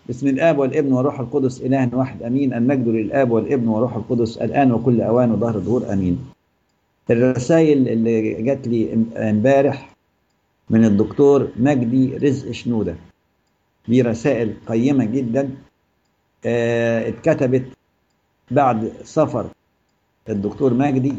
بسم الاب والابن والروح القدس اله واحد امين المجد للاب والابن والروح القدس الان وكل اوان وظهر الظهور امين الرسائل اللي جات لي امبارح من الدكتور مجدي رزق شنوده دي رسائل قيمه جدا اه اتكتبت بعد سفر الدكتور مجدي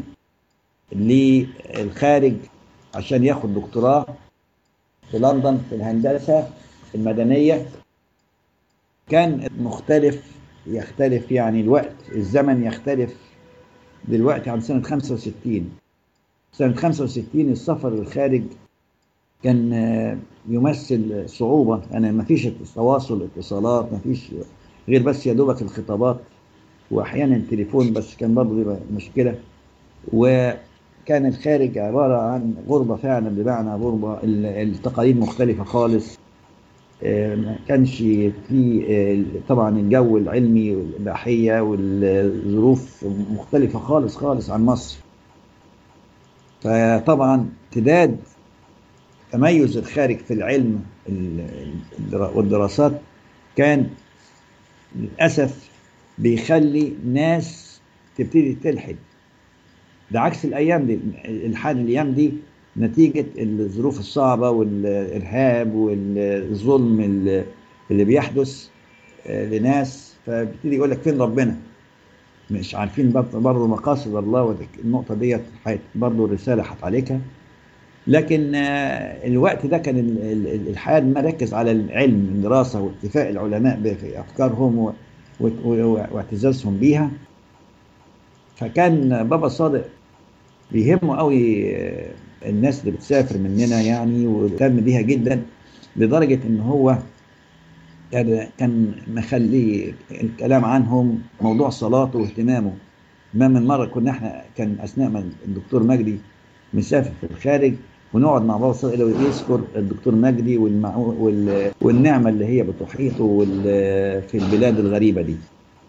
للخارج عشان ياخد دكتوراه في لندن في الهندسه المدنيه كان مختلف يختلف يعني الوقت الزمن يختلف دلوقتي عن سنة 65 سنة 65 السفر للخارج كان يمثل صعوبة أنا ما فيش تواصل اتصالات ما فيش غير بس يا دوبك الخطابات وأحيانا التليفون بس كان برضه بيبقى مشكلة وكان الخارج عبارة عن غربة فعلا بمعنى غربة التقاليد مختلفة خالص ما كانش في طبعا الجو العلمي والإباحية والظروف مختلفة خالص خالص عن مصر فطبعا امتداد تميز الخارج في العلم والدراسات كان للأسف بيخلي ناس تبتدي تلحد ده عكس الأيام دي الحال الأيام دي نتيجة الظروف الصعبة والإرهاب والظلم اللي بيحدث لناس فبيبتدي يقول لك فين ربنا مش عارفين برضه مقاصد الله النقطة ديت برضه رسالة هتعالجها لكن الوقت ده كان الحال مركز على العلم الدراسة واكتفاء العلماء بأفكارهم واعتزازهم بيها فكان بابا صادق بيهمه قوي الناس اللي بتسافر مننا يعني واهتم بيها جدا لدرجة ان هو كان مخلي الكلام عنهم موضوع صلاته واهتمامه ما من مرة كنا احنا كان اثناء ما الدكتور مجدي مسافر في الخارج ونقعد مع بابا صادق ويذكر الدكتور مجدي والنعمة اللي هي بتحيطه في البلاد الغريبة دي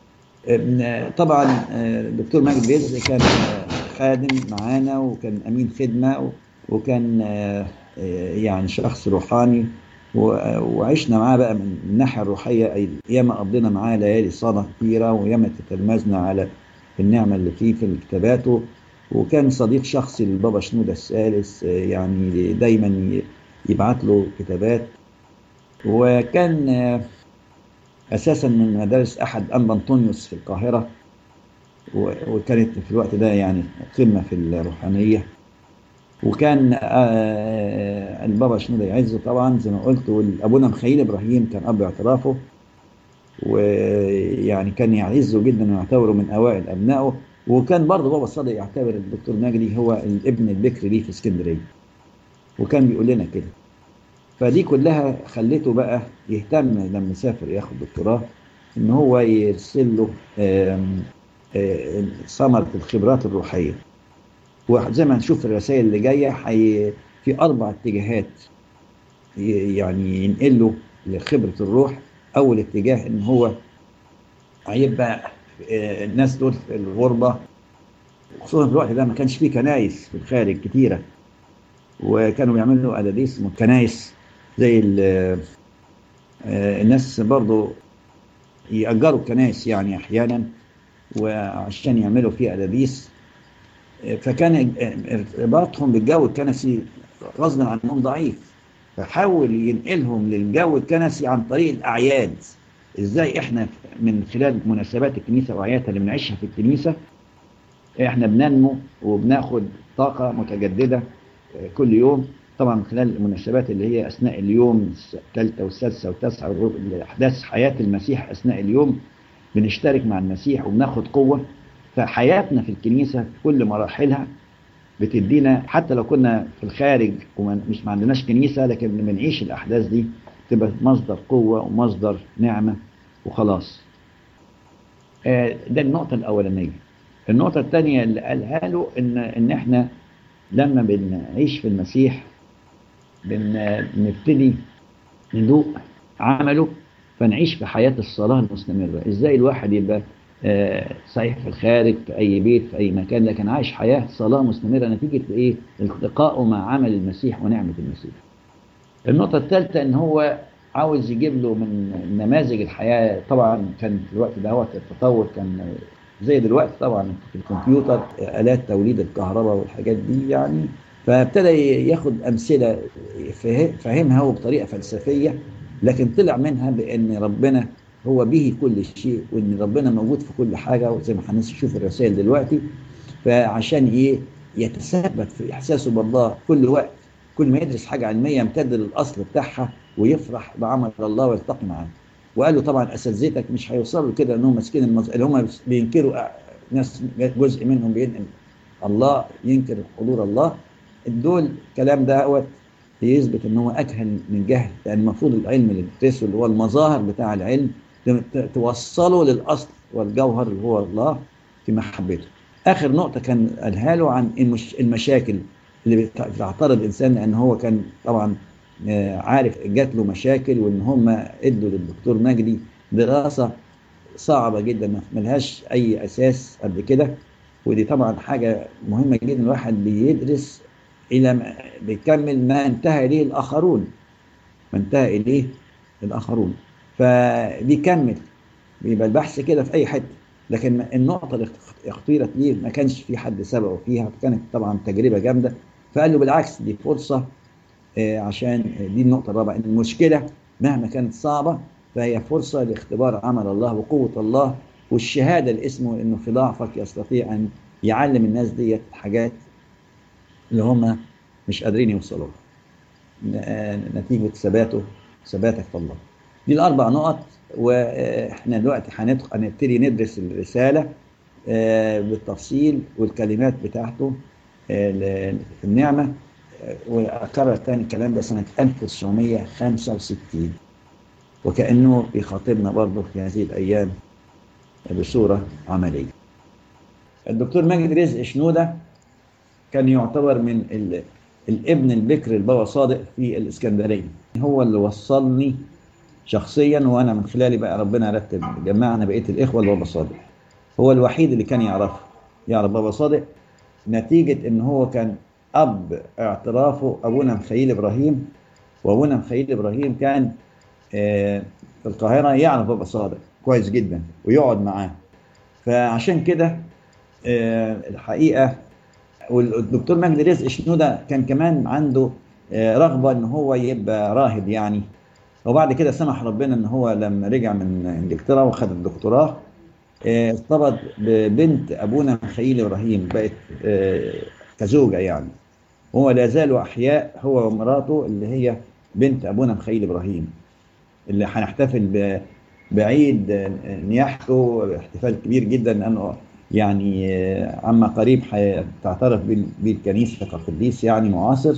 طبعا الدكتور مجدي بيزق كان خادم معانا وكان امين خدمه وكان يعني شخص روحاني وعشنا معاه بقى من الناحيه الروحيه ياما قضينا معاه ليالي صلاه كتيره وياما تتلمذنا على النعمه اللي فيه في كتاباته وكان صديق شخصي للبابا شنودة الثالث يعني دايما يبعت له كتابات وكان اساسا من مدارس احد انبا انطونيوس في القاهره وكانت في الوقت ده يعني قمة في الروحانية وكان البابا شنودة يعزه طبعا زي ما قلت وابونا مخيل ابراهيم كان اب اعترافه ويعني كان يعزه جدا ويعتبره من اوائل ابنائه وكان برضه بابا الصادق يعتبر الدكتور مجدي هو الابن البكر ليه في اسكندريه وكان بيقول لنا كده فدي كلها خلته بقى يهتم لما يسافر ياخد دكتوراه ان هو يرسل له ثمرة الخبرات الروحية وزي ما هنشوف الرسائل اللي جاية حي في أربع اتجاهات يعني ينقله لخبرة الروح أول اتجاه إن هو هيبقى الناس دول في الغربة خصوصا في الوقت ده ما كانش فيه كنايس في الخارج كتيرة وكانوا بيعملوا أداديس كنايس زي الناس برضو يأجروا الكنايس يعني أحيانا وعشان يعملوا فيه أدابيس فكان ارتباطهم بالجو الكنسي غصبا عنهم ضعيف فحاول ينقلهم للجو الكنسي عن طريق الأعياد ازاي احنا من خلال مناسبات الكنيسة وأعيادها اللي بنعيشها في الكنيسة احنا بننمو وبناخد طاقة متجددة كل يوم طبعا من خلال المناسبات اللي هي أثناء اليوم الثالثة والسادسة والتاسعة أحداث حياة المسيح أثناء اليوم بنشترك مع المسيح وبناخد قوة فحياتنا في الكنيسة في كل مراحلها بتدينا حتى لو كنا في الخارج ومش ما عندناش كنيسة لكن بنعيش الأحداث دي تبقى مصدر قوة ومصدر نعمة وخلاص ده النقطة الأولانية النقطة الثانية اللي قالها له إن إن إحنا لما بنعيش في المسيح بنبتدي ندوق عمله فنعيش في حياة الصلاة المستمرة ازاي الواحد يبقى آه صحيح في الخارج في اي بيت في اي مكان لكن عايش حياة صلاة مستمرة نتيجة ايه التقائه مع عمل المسيح ونعمة المسيح النقطة الثالثة ان هو عاوز يجيب له من نماذج الحياة طبعا كان في الوقت ده هو التطور كان زي دلوقتي طبعا في الكمبيوتر آلات توليد الكهرباء والحاجات دي يعني فابتدى ياخد أمثلة فهمها هو بطريقة فلسفية لكن طلع منها بأن ربنا هو به كل شيء وأن ربنا موجود في كل حاجة وزي ما هنشوف الرسائل دلوقتي فعشان إيه يتثبت في إحساسه بالله كل وقت كل ما يدرس حاجة علمية يمتد للأصل بتاعها ويفرح بعمل الله ويلتقي معاه وقال له طبعا اساتذتك مش هيوصلوا كده انهم ماسكين المز... اللي هم بينكروا ناس جزء منهم بينقل الله ينكر حضور الله دول الكلام دوت يثبت ان هو اجهل من جهل لان المفروض العلم اللي بتدرسه اللي هو المظاهر بتاع العلم توصله للاصل والجوهر اللي هو الله في محبته اخر نقطه كان قالها له عن المش... المشاكل اللي بتعترض الانسان لان هو كان طبعا عارف جات له مشاكل وان هم ادوا للدكتور مجدي دراسه صعبه جدا ملهاش اي اساس قبل كده ودي طبعا حاجه مهمه جدا الواحد بيدرس الى ما بيكمل ما انتهى اليه الاخرون ما انتهى اليه الاخرون فبيكمل بيبقى البحث كده في اي حته لكن النقطه اللي اختيرت ليه ما كانش في حد سبقه فيها كانت طبعا تجربه جامده فقال له بالعكس دي فرصه عشان دي النقطة الرابعة إن المشكلة مهما كانت صعبة فهي فرصة لاختبار عمل الله وقوة الله والشهادة اللي اسمه إنه في ضعفك يستطيع أن يعلم الناس ديت حاجات اللي هم مش قادرين يوصلوا نتيجة ثباته ثباتك في الله دي الأربع نقط وإحنا دلوقتي هنبتدي ندرس الرسالة بالتفصيل والكلمات بتاعته في النعمة وأكرر تاني الكلام ده سنة 1965 وكأنه بيخاطبنا برضه في هذه الأيام بصورة عملية الدكتور ماجد رزق شنودة كان يعتبر من ال... الابن البكر البابا صادق في الإسكندرية هو اللي وصلني شخصيا وأنا من خلالي بقى ربنا رتب جمعنا بقية الإخوة البابا صادق هو الوحيد اللي كان يعرفه يعرف بابا صادق نتيجة إن هو كان أب اعترافه أبونا مخيل إبراهيم وأبونا مخيل إبراهيم كان في القاهرة يعرف بابا صادق كويس جدا ويقعد معاه فعشان كده الحقيقة والدكتور مجدي رزق شنودة كان كمان عنده رغبة ان هو يبقى راهب يعني وبعد كده سمح ربنا ان هو لما رجع من انجلترا وخد الدكتوراه ارتبط ببنت ابونا مخيل ابراهيم بقت كزوجة يعني هو لا زالوا احياء هو ومراته اللي هي بنت ابونا مخيل ابراهيم اللي هنحتفل بعيد نياحته احتفال كبير جدا لانه يعني عما قريب تعترف به الكنيسه كقديس يعني معاصر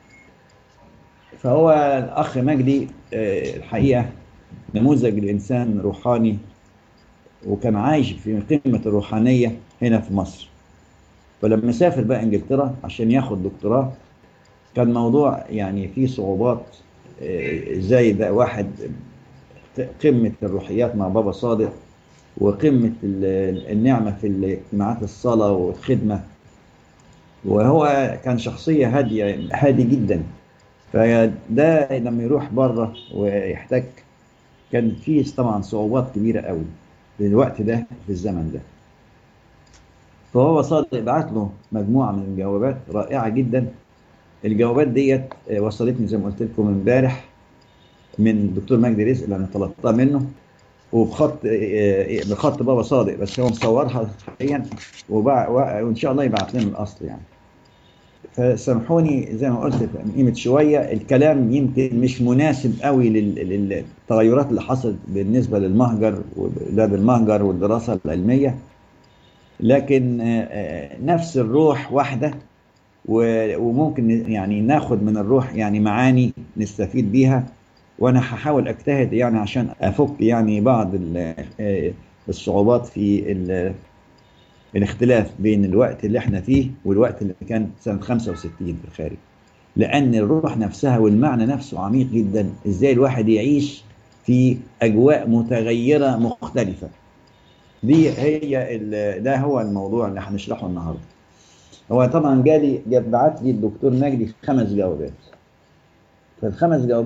فهو الاخ مجدي الحقيقه نموذج لانسان روحاني وكان عايش في قمه الروحانيه هنا في مصر فلما سافر بقى انجلترا عشان ياخد دكتوراه كان موضوع يعني فيه صعوبات ازاي ده واحد قمة الروحيات مع بابا صادق وقمة النعمة في اجتماعات الصلاة والخدمة وهو كان شخصية هادية هادي جدا فده لما يروح بره ويحتاج كان فيه طبعا صعوبات كبيرة قوي في الوقت ده في الزمن ده فهو صادق بعت له مجموعة من الجوابات رائعة جدا الجوابات ديت وصلتني زي ما قلت لكم امبارح من الدكتور مجدي رزق اللي انا طلبتها منه وبخط بخط بابا صادق بس هو مصورها حاليا وان شاء الله يبعت لنا الاصل يعني فسامحوني زي ما قلت من قيمه شويه الكلام يمكن مش مناسب قوي للتغيرات اللي حصلت بالنسبه للمهجر وبلاد المهجر والدراسه العلميه لكن نفس الروح واحده وممكن يعني ناخد من الروح يعني معاني نستفيد بيها وانا هحاول اجتهد يعني عشان افك يعني بعض الصعوبات في الاختلاف بين الوقت اللي احنا فيه والوقت اللي كان سنة 65 في الخارج لان الروح نفسها والمعنى نفسه عميق جدا ازاي الواحد يعيش في اجواء متغيرة مختلفة دي هي ده هو الموضوع اللي هنشرحه النهارده هو طبعا جالي بعت لي الدكتور نجدي خمس جوابات فالخمس جوابات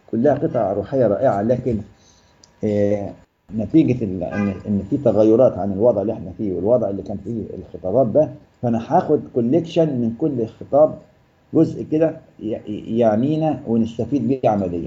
كلها قطع روحية رائعة لكن آه، نتيجة ال- إن إن في تغيرات عن الوضع اللي إحنا فيه والوضع اللي كان فيه الخطابات ده فأنا هاخد كوليكشن من كل خطاب جزء كده ي- يعنينا ونستفيد بيه عمليا.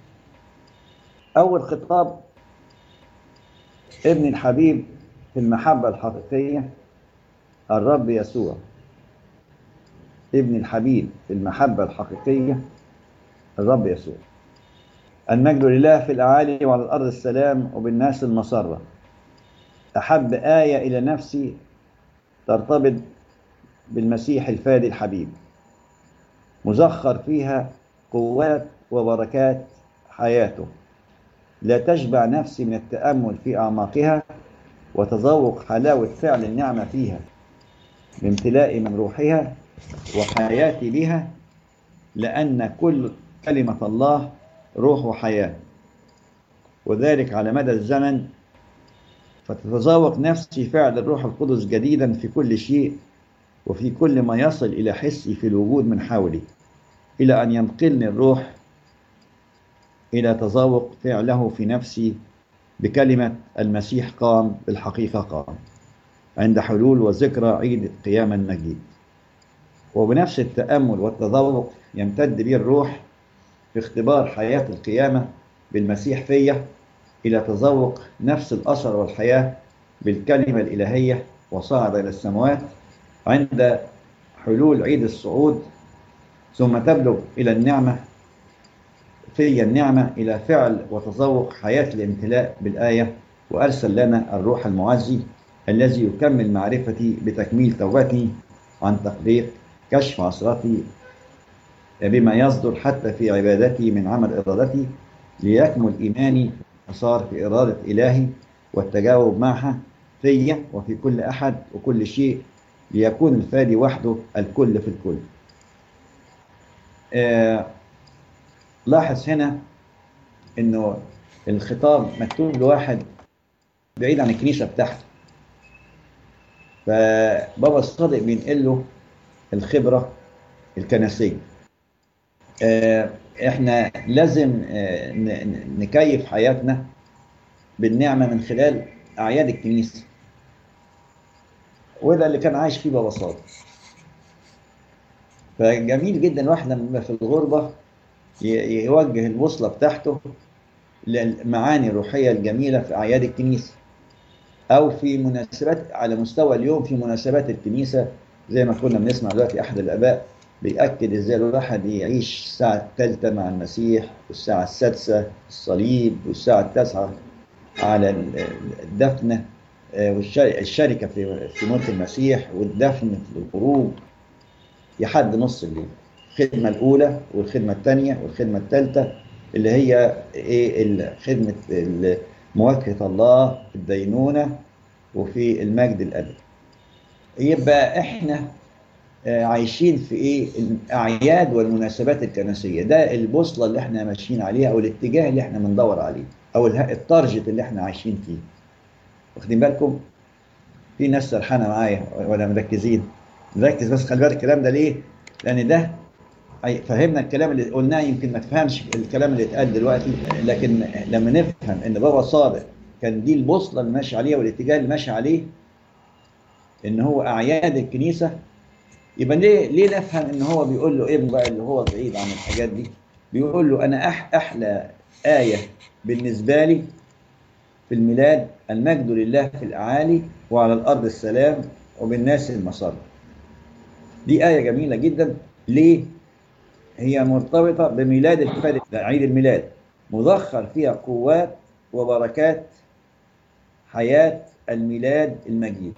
أول خطاب ابن الحبيب في المحبة الحقيقية الرب يسوع ابن الحبيب في المحبة الحقيقية الرب يسوع المجد لله في الأعالي وعلى الأرض السلام وبالناس المسرة أحب آية إلى نفسي ترتبط بالمسيح الفادي الحبيب مزخر فيها قوات وبركات حياته لا تشبع نفسي من التأمل في أعماقها وتذوق حلاوة فعل النعمة فيها بامتلائي من روحها وحياتي بها لأن كل كلمة الله روح وحياة وذلك على مدى الزمن فتتذوق نفسي فعل الروح القدس جديدا في كل شيء وفي كل ما يصل إلى حسي في الوجود من حولي إلى أن ينقلني الروح إلى تذوق فعله في نفسي بكلمة المسيح قام بالحقيقة قام عند حلول وذكرى عيد القيامة المجيد وبنفس التأمل والتذوق يمتد بي الروح في اختبار حياة القيامة بالمسيح فيا إلى تذوق نفس الأثر والحياة بالكلمة الإلهية وصعد إلى السماوات عند حلول عيد الصعود ثم تبلغ إلى النعمة في النعمة إلى فعل وتذوق حياة الامتلاء بالآية وأرسل لنا الروح المعزي الذي يكمل معرفتي بتكميل توبتي عن تقدير كشف عصرتي بما يصدر حتى في عبادتي من عمل إرادتي ليكمل إيماني وصار في إرادة إلهي والتجاوب معها فيا وفي كل أحد وكل شيء ليكون الفادي وحده الكل في الكل آه لاحظ هنا انه الخطاب مكتوب لواحد بعيد عن الكنيسه بتاعته فبابا الصادق بينقل له الخبره الكنسيه آه، احنا لازم آه، ن- ن- نكيف حياتنا بالنعمه من خلال اعياد الكنيسه وده اللي كان عايش فيه بابا صادق فجميل جدا الواحد لما يبقى في الغربه ي- يوجه البوصله بتاعته للمعاني الروحيه الجميله في اعياد الكنيسه او في مناسبات على مستوى اليوم في مناسبات الكنيسه زي ما كنا بنسمع دلوقتي احد الاباء بيأكد ازاي الواحد يعيش الساعه الثالثه مع المسيح والساعه السادسه الصليب والساعه التاسعه على ال- الدفنه آه، والشركه في في موت المسيح والدفن في الغروب لحد نص الليل الخدمة الأولى والخدمة الثانية والخدمة الثالثة اللي هي إيه ال- خدمة ال- مواجهة الله في الدينونة وفي المجد الأبدي. يبقى إحنا آه، عايشين في إيه الأعياد والمناسبات الكنسية ده البوصلة اللي إحنا ماشيين عليها أو الاتجاه اللي إحنا بندور عليه أو اله- التارجت اللي إحنا عايشين فيه. واخدين بالكم؟ في ناس سرحانة معايا ولا مركزين نركز بس خلي بالك الكلام ده ليه؟ لأن ده أي فهمنا الكلام اللي قلناه يمكن ما تفهمش الكلام اللي اتقال دلوقتي لكن لما نفهم ان بابا صادق كان دي البوصله اللي ماشي عليها والاتجاه اللي ماشي عليه ان هو اعياد الكنيسه يبقى ليه ليه نفهم ان هو بيقول له ابنه بقى اللي هو بعيد عن الحاجات دي بيقول له انا أح احلى ايه بالنسبه لي في الميلاد المجد لله في الاعالي وعلى الارض السلام وبالناس المسار دي ايه جميله جدا ليه هي مرتبطة بميلاد الفرد عيد الميلاد مذخر فيها قوات وبركات حياة الميلاد المجيد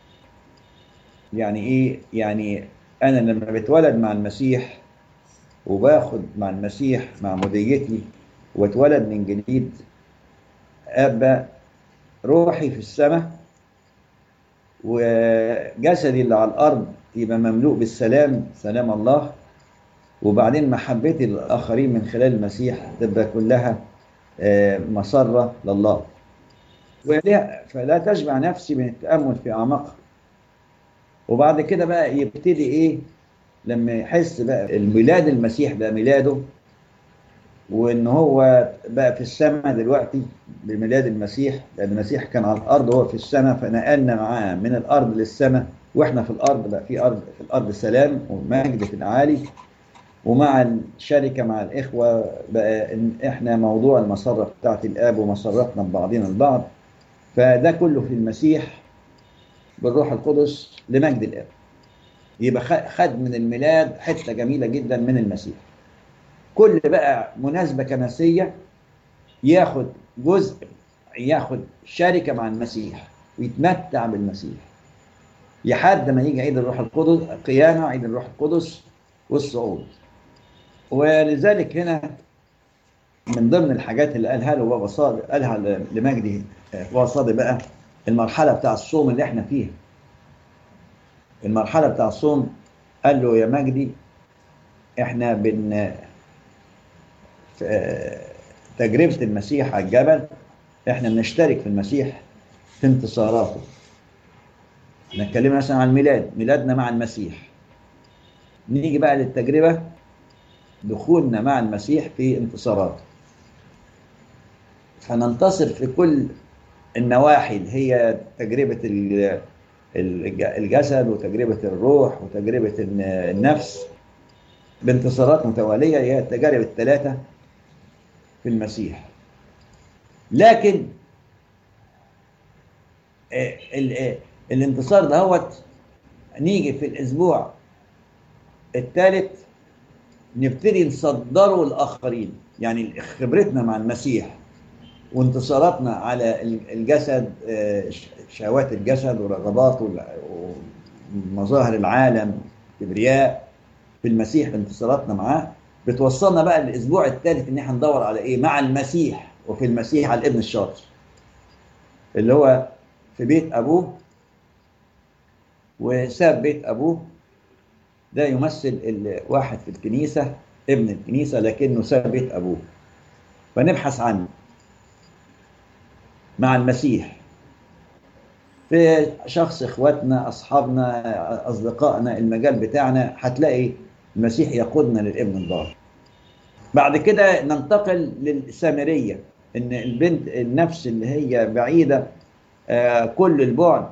يعني ايه يعني انا لما بتولد مع المسيح وباخد مع المسيح معموديتي واتولد من جديد ابقى روحي في السماء وجسدي اللي على الارض يبقى مملوء بالسلام سلام الله وبعدين محبتي للآخرين من خلال المسيح تبقى كلها آه، مسرة لله وليه- فلا تشبع نفسي من التأمل في أعماقها وبعد كده بقى يبتدي إيه لما يحس بقى الميلاد المسيح بقى ميلاده وان هو بقى في السماء دلوقتي بميلاد المسيح لان المسيح كان على الارض وهو في السماء فنقلنا معاه من الارض للسماء واحنا في الارض بقى في ارض في الارض سلام ومجد في العالي ومع الشركه مع الاخوه بقى ان احنا موضوع المسره بتاعت الاب ومسرتنا ببعضنا البعض فده كله في المسيح بالروح القدس لمجد الاب يبقى خد من الميلاد حته جميله جدا من المسيح كل بقى مناسبة كنسية ياخد جزء ياخد شركة مع المسيح ويتمتع بالمسيح لحد ما يجي عيد الروح القدس قيامة عيد الروح القدس والصعود ولذلك هنا من ضمن الحاجات اللي قالها له بابا صادق قالها لمجدي بابا صادق بقى المرحلة بتاع الصوم اللي احنا فيها المرحلة بتاع الصوم قال له يا مجدي احنا بن تجربة المسيح على الجبل احنا بنشترك في المسيح في انتصاراته نتكلم مثلا عن الميلاد ميلادنا مع المسيح نيجي بقى للتجربة دخولنا مع المسيح في انتصاراته فننتصر في كل النواحي اللي هي تجربة الجسد وتجربة الروح وتجربة النفس بانتصارات متوالية هي التجارب الثلاثة في المسيح لكن الانتصار دهوت نيجي في الاسبوع الثالث نبتدي نصدره الاخرين يعني خبرتنا مع المسيح وانتصاراتنا على الجسد شهوات الجسد ورغباته ومظاهر العالم كبرياء في المسيح بانتصاراتنا معاه بتوصلنا بقى للاسبوع الثالث ان احنا ندور على ايه مع المسيح وفي المسيح على الابن الشاطر اللي هو في بيت ابوه وساب بيت ابوه ده يمثل الواحد في الكنيسة ابن الكنيسة لكنه ساب بيت أبوه فنبحث عنه مع المسيح في شخص اخواتنا اصحابنا اصدقائنا المجال بتاعنا هتلاقي المسيح يقودنا للابن الضال بعد كده ننتقل للسامريه ان البنت النفس اللي هي بعيده آه كل البعد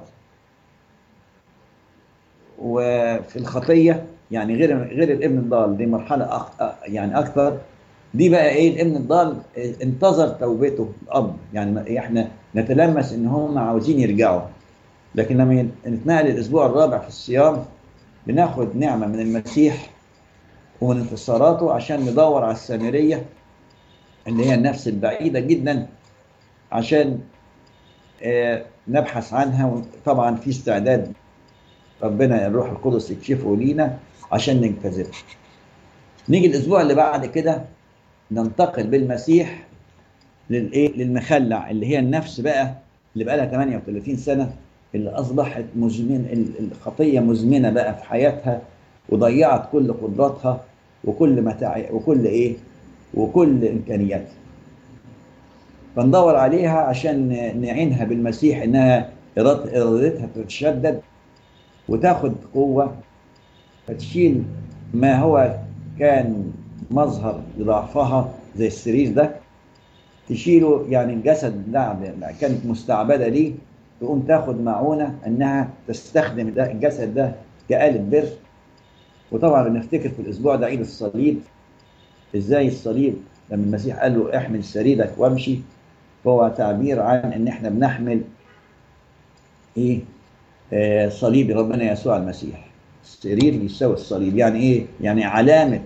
وفي الخطيه يعني غير غير الابن الضال دي مرحله أخ يعني اكثر دي بقى ايه الابن الضال انتظر توبته الاب يعني احنا نتلمس ان هم عاوزين يرجعوا لكن لما نتنقل الاسبوع الرابع في الصيام بناخد نعمه من المسيح ومن انتصاراته عشان ندور على السامريه اللي هي النفس البعيده جدا عشان آه نبحث عنها طبعا في استعداد ربنا الروح القدس يكشفه لينا عشان نجتذبها نيجي الاسبوع اللي بعد كده ننتقل بالمسيح للايه للمخلع اللي هي النفس بقى اللي بقى لها 38 سنه اللي اصبحت مزمن الخطيه مزمنه بقى في حياتها وضيعت كل قدراتها وكل متاع وكل ايه وكل امكانياتها فندور عليها عشان نعينها بالمسيح انها ارادتها تتشدد وتاخد قوه فتشيل ما هو كان مظهر لضعفها زي السرير ده تشيله يعني الجسد ده كانت مستعبده ليه تقوم تاخد معونه انها تستخدم ده الجسد ده كآلة بر وطبعا بنفتكر في الاسبوع ده عيد الصليب ازاي الصليب لما المسيح قال له احمل سريرك وامشي فهو تعبير عن ان احنا بنحمل ايه آه صليب ربنا يسوع المسيح السرير يساوي الصليب يعني ايه يعني علامه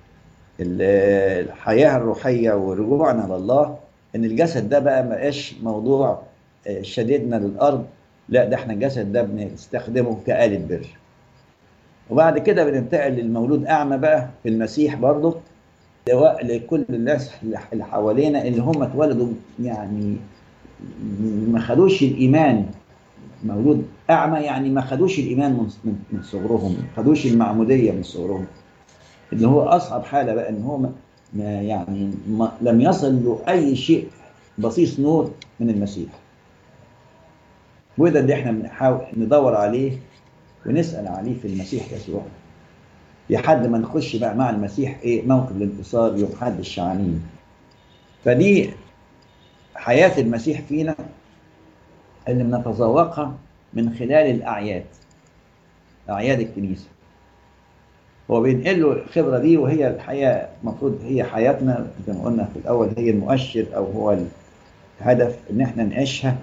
الحياه الروحيه ورجوعنا لله ان الجسد ده بقى ما بقاش موضوع شديدنا للارض لا ده احنا الجسد ده بنستخدمه كآلة بر وبعد كده بننتقل للمولود اعمى بقى في المسيح برضه لكل الناس اللي حوالينا اللي هم اتولدوا يعني ما خدوش الايمان مولود اعمى يعني ما خدوش الايمان من من صغرهم ما خدوش المعموديه من صغرهم اللي هو اصعب حاله بقى ان هو ما يعني ما لم يصل له اي شيء بصيص نور من المسيح وده اللي احنا بنحاول ندور عليه ونسال عليه في المسيح يسوع لحد ما نخش بقى مع المسيح ايه موقف الانتصار يوم حد الشعانين فدي حياة المسيح فينا اللي بنتذوقها من خلال الأعياد أعياد الكنيسة هو بينقل له الخبرة دي وهي الحياة المفروض هي حياتنا زي ما قلنا في الأول هي المؤشر أو هو الهدف إن إحنا نعيشها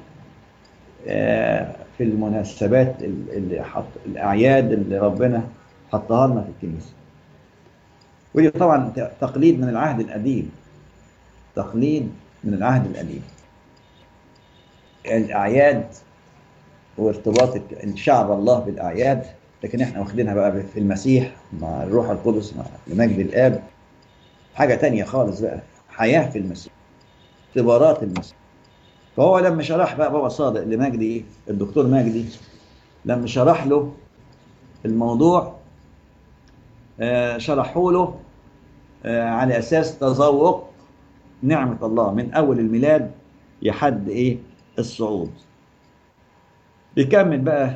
في المناسبات اللي حط الأعياد اللي ربنا حطها لنا في الكنيسة ودي طبعا تقليد من العهد القديم تقليد من العهد القديم الأعياد وارتباط الشعب الله بالأعياد لكن احنا واخدينها بقى في المسيح مع الروح القدس مع لمجد الآب حاجة تانية خالص بقى حياة في المسيح اختبارات المسيح فهو لما شرح بقى بابا صادق لمجدي الدكتور مجدي لما شرح له الموضوع آه شرحوا له آه على أساس تذوق نعمة الله من أول الميلاد لحد إيه الصعود بيكمل بقى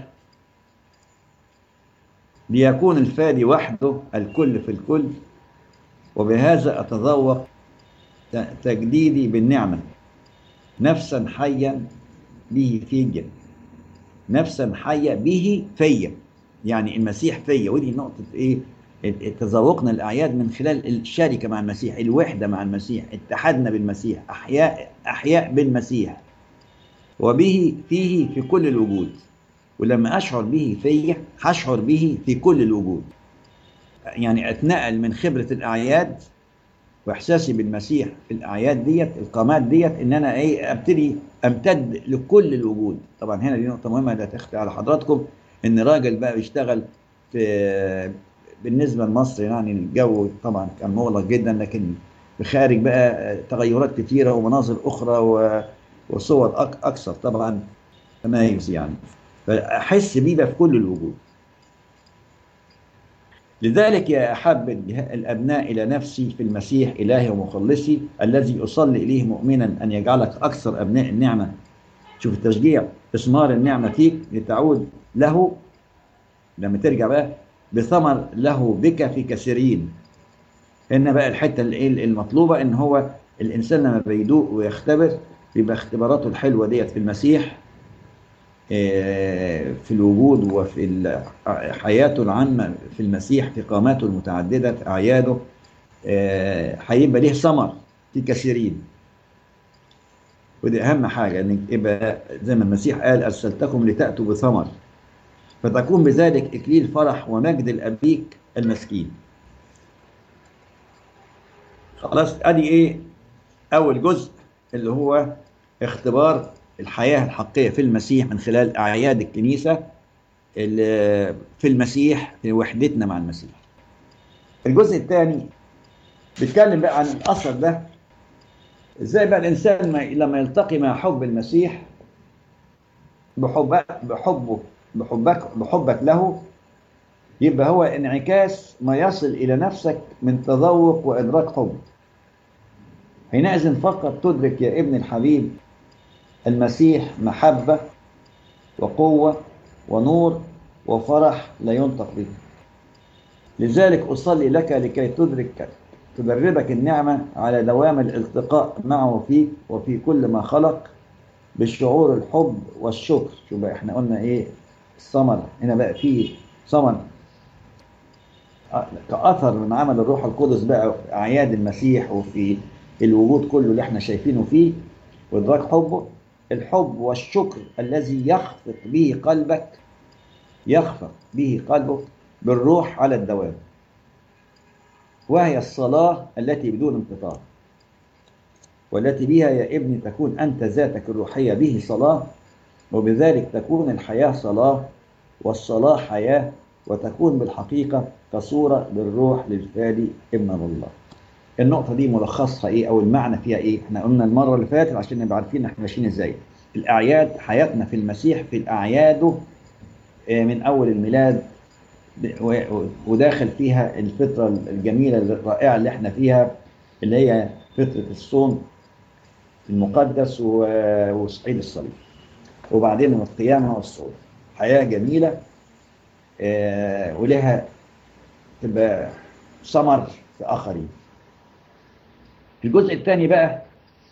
ليكون الفادي وحده الكل في الكل وبهذا أتذوق تجديدي بالنعمة نفسا حيا به فيا نفسا حية به فيا يعني المسيح فيا ودي نقطة ايه تذوقنا الأعياد من خلال الشركة مع المسيح الوحدة مع المسيح اتحادنا بالمسيح أحياء أحياء بالمسيح وبه فيه في كل الوجود ولما أشعر به فيا هشعر به في كل الوجود يعني أتنقل من خبرة الأعياد واحساسي بالمسيح في الاعياد ديت القامات ديت ان انا ايه ابتدي امتد لكل الوجود طبعا هنا دي نقطه مهمه لا تخفي على حضراتكم ان راجل بقى بيشتغل في بالنسبه لمصر يعني الجو طبعا كان مغلق جدا لكن بخارج بقى تغيرات كثيره ومناظر اخرى وصور اكثر طبعا تمايز يعني فاحس بيه في كل الوجود لذلك يا أحب الأبناء إلى نفسي في المسيح إلهي ومخلصي الذي أصلي إليه مؤمنا أن يجعلك أكثر أبناء النعمة شوف التشجيع إثمار النعمة فيك لتعود له لما ترجع بقى بثمر له بك في كثيرين هنا بقى الحتة المطلوبة إن هو الإنسان لما بيدوق ويختبر بيبقى اختباراته الحلوة ديت في المسيح في الوجود وفي حياته العامة في المسيح في قاماته المتعددة في أعياده هيبقى ليه ثمر في كثيرين ودي أهم حاجة إن يبقى زي ما المسيح قال أرسلتكم لتأتوا بثمر فتكون بذلك إكليل فرح ومجد الأبيك المسكين خلاص أدي إيه أول جزء اللي هو اختبار الحياة الحقيقية في المسيح من خلال أعياد الكنيسة في المسيح في وحدتنا مع المسيح الجزء الثاني بيتكلم بقى عن الأثر ده ازاي بقى الإنسان لما يلتقي مع حب المسيح بحبك بحبه بحبك بحبك له يبقى هو انعكاس ما يصل إلى نفسك من تذوق وإدراك حب حينئذ فقط تدرك يا ابن الحبيب المسيح محبة وقوة ونور وفرح لا ينطق به لذلك أصلي لك لكي تدرك تدربك النعمة على دوام الالتقاء معه فيك وفي كل ما خلق بالشعور الحب والشكر شوف بقى احنا قلنا ايه الثمر هنا بقى فيه ثمر كأثر من عمل الروح القدس بقى في أعياد المسيح وفي الوجود كله اللي احنا شايفينه فيه وإدراك حبه الحب والشكر الذي يخفق به قلبك يخفق به قلبك بالروح على الدوام وهي الصلاة التي بدون انقطاع والتي بها يا ابني تكون أنت ذاتك الروحية به صلاة وبذلك تكون الحياة صلاة والصلاة حياة وتكون بالحقيقة كصورة للروح للفادي ابن الله النقطة دي ملخصها ايه او المعنى فيها ايه احنا قلنا المرة اللي فاتت عشان نبقى عارفين احنا ماشيين ازاي الاعياد حياتنا في المسيح في الاعياده من اول الميلاد وداخل فيها الفترة الجميلة الرائعة اللي احنا فيها اللي هي فترة الصوم المقدس وصعيد الصليب وبعدين القيامة والصعود حياة جميلة ولها تبقى ثمر في آخرين الجزء الثاني بقى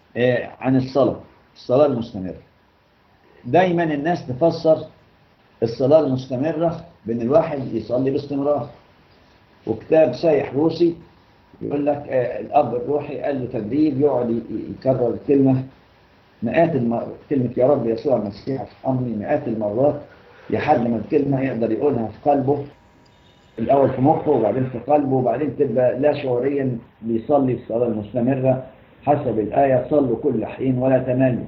آه، عن الصلاة الصلاة المستمرة دايما الناس تفسر الصلاة المستمرة بأن الواحد يصلي باستمرار وكتاب سايح روسي يقول لك آه، الأب الروحي قال له تدريب يقعد ي- يكرر الكلمة مئات المرات كلمة يا رب يسوع المسيح ارحمني مئات المرات لحد ما الكلمة يقدر يقولها في قلبه الأول في مخه وبعدين في قلبه وبعدين تبقى لا شعوريا بيصلي الصلاة المستمرة حسب الآية صلوا كل حين ولا تملوا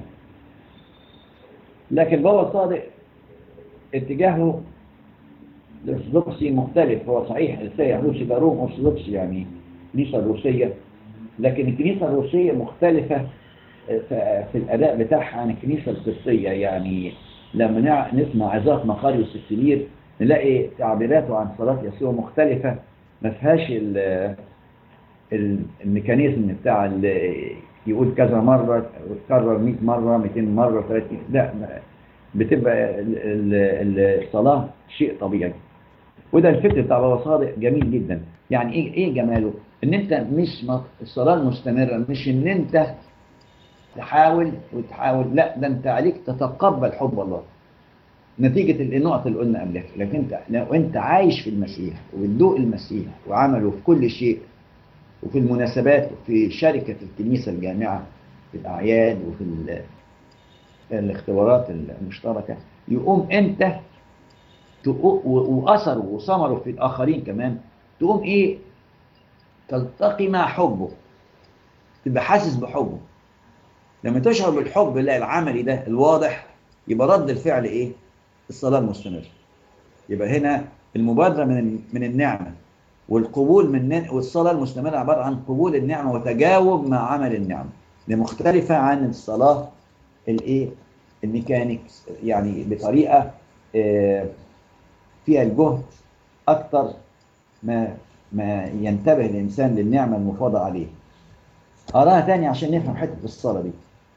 لكن بابا صادق اتجاهه الأرثوذكسي مختلف هو صحيح السيح روسي ده روم أرثوذكسي يعني الكنيسة الروسية لكن الكنيسة الروسية مختلفة في في الأداء بتاعها عن الكنيسة القبطية يعني لما نع- نسمع عظات مقاريوس السبير نلاقي تعبيراته عن صلاة يسوع مختلفة ما فيهاش ال- ال- الميكانيزم بتاع ال- يقول كذا مرة ويكرر 100 مرة 200 مرة 30 لا ما- بتبقى ال- ال- الصلاة شيء طبيعي وده الفكر بتاع بابا صادق جميل جدا يعني ايه ايه جماله ان انت مش م- الصلاة المستمرة مش ان انت تحاول وتحاول لا ده انت عليك تتقبل حب الله نتيجة النقط اللي قلنا قبلها لكن انت لو انت عايش في المسيح وبتدوق المسيح وعمله في كل شيء وفي المناسبات وفي شركة الكنيسة الجامعة في الأعياد وفي ال- الاختبارات المشتركة يقوم انت تقو- و- وأثره وثمره في الآخرين كمان تقوم ايه تلتقي مع حبه تبقى حاسس بحبه لما تشعر بالحب لا العملي ده الواضح يبقى رد الفعل ايه الصلاة المستمرة يبقى هنا المبادرة من من النعمة والقبول من والصلاة المستمرة عبارة عن قبول النعمة وتجاوب مع عمل النعمة دي مختلفة عن الصلاة الايه الميكانيك يعني بطريقة آه، فيها الجهد أكتر ما ما ينتبه الإنسان للنعمة المفاضة عليه أراها تاني عشان نفهم حتة الصلاة دي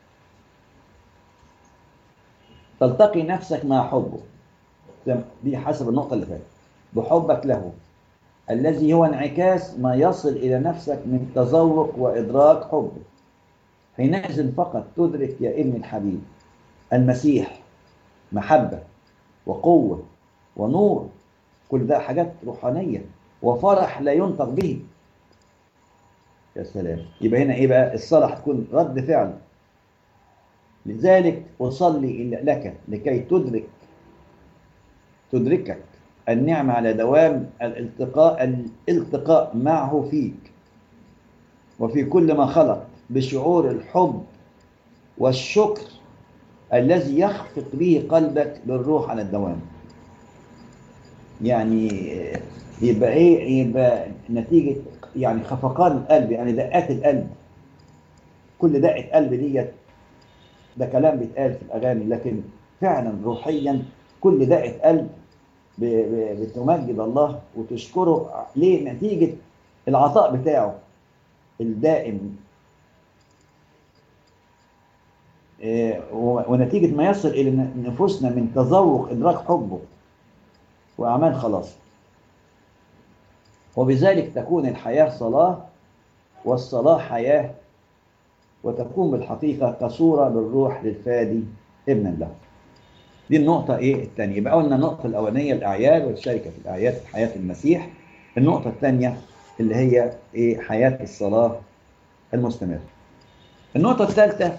تلتقي نفسك مع حبه دي حسب النقطة اللي فاتت بحبك له الذي هو انعكاس ما يصل إلى نفسك من تذوق وإدراك حبه حينئذ فقط تدرك يا ابن الحبيب المسيح محبة وقوة ونور كل ده حاجات روحانية وفرح لا ينطق به يا سلام يبقى هنا ايه بقى الصلاة هتكون رد فعل لذلك أصلي لك لكي تدرك تدركك النعمة على دوام الالتقاء الالتقاء معه فيك وفي كل ما خلق بشعور الحب والشكر الذي يخفق به قلبك بالروح على الدوام يعني يبقى ايه يبقى نتيجة يعني خفقان القلب يعني دقات القلب كل دقة قلب ديت ده كلام بيتقال في الأغاني لكن فعلا روحيا كل دقة قلب ب- ب- بتمجد الله وتشكره ليه نتيجة العطاء بتاعه الدائم إيه، و- ونتيجة ما يصل إلى ن- نفوسنا من تذوق إدراك حبه وأعمال خلاص وبذلك تكون الحياة صلاة والصلاة حياة وتكون بالحقيقة كصورة بالروح للفادي ابنا له دي النقطة ايه الثانية يبقى قلنا النقطة الأولانية الأعياد والشركة في الأعياد في حياة المسيح النقطة الثانية اللي هي ايه حياة الصلاة المستمرة النقطة الثالثة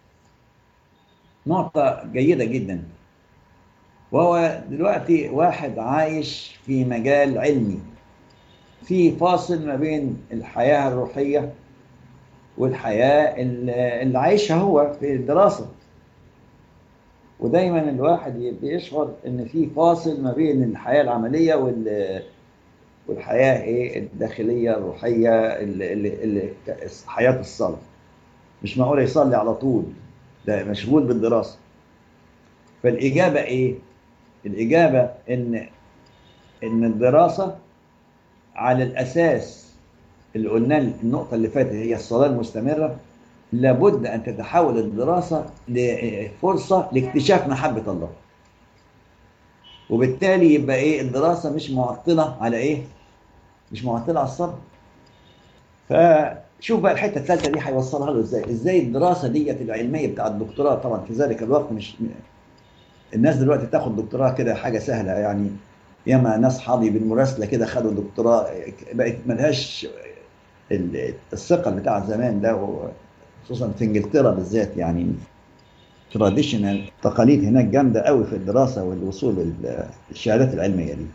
نقطة جيدة جدا وهو دلوقتي واحد عايش في مجال علمي في فاصل ما بين الحياة الروحية والحياة اللي اللي عايشها هو في الدراسة ودايما الواحد بيشعر ان في فاصل ما بين الحياة العملية وال والحياة ايه الداخلية الروحية اللي اللي اللي حياة الصلاة مش معقول يصلي على طول ده مشغول بالدراسة فالإجابة ايه الإجابة ان ان الدراسة على الأساس اللي قلنا النقطة اللي فاتت هي الصلاة المستمرة لابد أن تتحول الدراسة لفرصة لاكتشاف محبة الله وبالتالي يبقى إيه الدراسة مش معطلة على إيه مش معطلة على الصلاة شوف بقى الحته الثالثه دي هيوصلها له ازاي ازاي الدراسه ديت العلميه بتاع الدكتوراه طبعا في ذلك الوقت مش الناس دلوقتي تاخد دكتوراه كده حاجه سهله يعني ياما ناس حاضي بالمراسله كده خدوا دكتوراه بقت ملهاش ال- الثقل بتاع زمان ده خصوصا في انجلترا بالذات يعني تراديشنال تقاليد هناك جامده قوي في الدراسه والوصول لل- للشهادات العلميه دي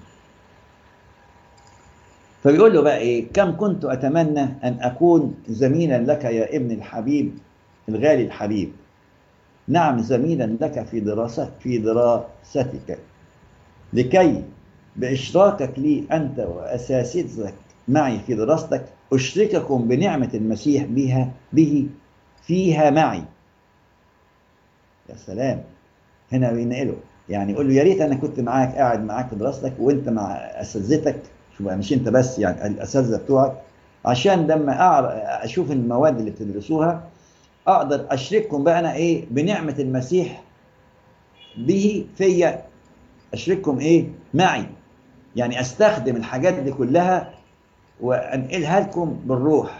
فبيقول له بقى ايه كم كنت اتمنى ان اكون زميلا لك يا ابن الحبيب الغالي الحبيب نعم زميلا لك في دراسة في دراستك لكي بإشراكك لي أنت وأساتذتك معي في دراستك أشرككم بنعمة المسيح بها به فيها معي يا سلام هنا بينقله يعني يقول له يا ريت انا كنت معاك قاعد معاك في دراستك وانت مع اساتذتك شو بقى مش انت بس يعني الاساتذه بتوعك عشان لما أعر- اشوف المواد اللي بتدرسوها اقدر اشرككم بقى انا ايه بنعمه المسيح به فيا اشرككم ايه معي يعني استخدم الحاجات دي كلها وانقلها لكم بالروح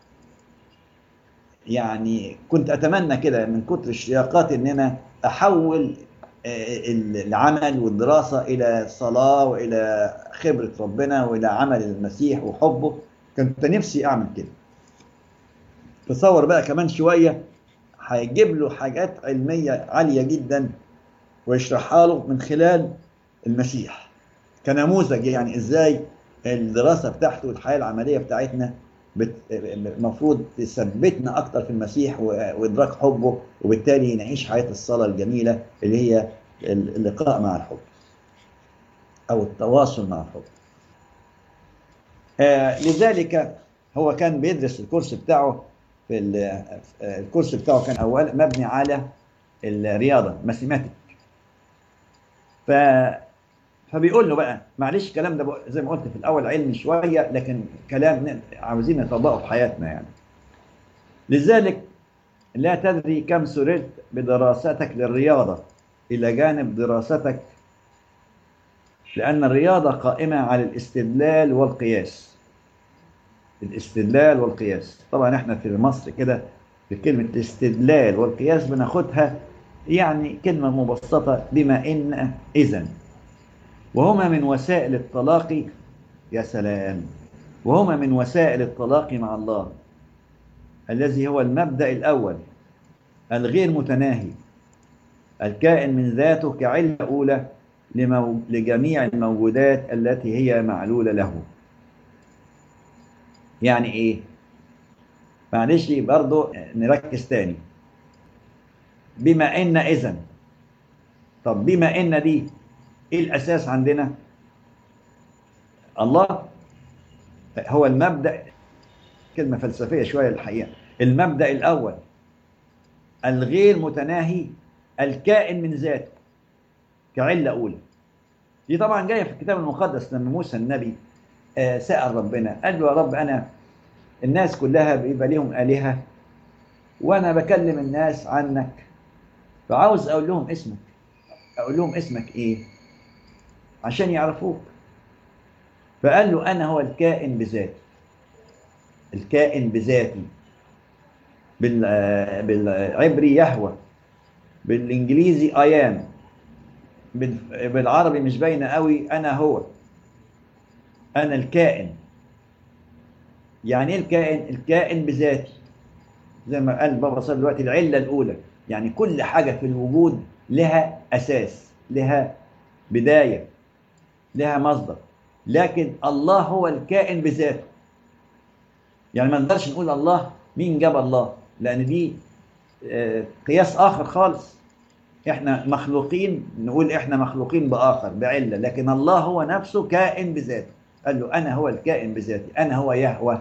يعني كنت اتمنى كده من كتر اشتياقاتي ان انا احول آه، العمل والدراسه الى صلاه والى خبره ربنا والى عمل المسيح وحبه كنت نفسي اعمل كده تصور بقى كمان شويه هيجيب له حاجات علميه عاليه جدا ويشرحها له من خلال المسيح كنموذج يعني ازاي الدراسه بتاعته والحياه العمليه بتاعتنا بت- المفروض تثبتنا اكتر في المسيح و- وادراك حبه وبالتالي نعيش حياه الصلاه الجميله اللي هي اللقاء مع الحب او التواصل مع الحب. آه لذلك هو كان بيدرس الكورس بتاعه في ال- آه، الكورس بتاعه كان اول مبني على الرياضه ماثيماتيك ف فبيقول له بقى معلش الكلام ده بقى زي ما قلت في الاول علمي شويه لكن كلام ن- عاوزين نطبقه في حياتنا يعني لذلك لا تدري كم سررت بدراستك للرياضه الى جانب دراستك لان الرياضه قائمه على الاستدلال والقياس الاستدلال والقياس طبعا احنا في مصر كده في كلمه الاستدلال والقياس بناخدها يعني كلمه مبسطه بما ان اذا وهما من وسائل التلاقي يا سلام وهما من وسائل التلاقي مع الله الذي هو المبدأ الأول الغير متناهي الكائن من ذاته كعلة أولى لمو... لجميع الموجودات التي هي معلولة له يعني إيه؟ معلش برضو نركز تاني بما إن إذن طب بما إن دي ايه الاساس عندنا الله هو المبدا كلمه فلسفيه شويه الحقيقه المبدا الاول الغير متناهي الكائن من ذاته كعله اولى دي طبعا جايه في الكتاب المقدس لما موسى النبي آه، سال ربنا قال له يا رب انا الناس كلها بيبقى ليهم الهه وانا بكلم الناس عنك فعاوز اقول لهم اسمك اقول لهم اسمك ايه عشان يعرفوك فقال له انا هو الكائن بذاتي الكائن بذاتي بال آه، بالعبري يهوى بالانجليزي ايام بالعربي مش باينه قوي انا هو انا الكائن يعني ايه الكائن الكائن بذاتي زي ما قال بابا صار دلوقتي العله الاولى يعني كل حاجه في الوجود لها اساس لها بدايه لها مصدر لكن الله هو الكائن بذاته يعني ما نقدرش نقول الله مين جاب الله لان دي آه، قياس اخر خالص احنا مخلوقين نقول احنا مخلوقين باخر بعله لكن الله هو نفسه كائن بذاته قال له انا هو الكائن بذاتي انا هو يهوه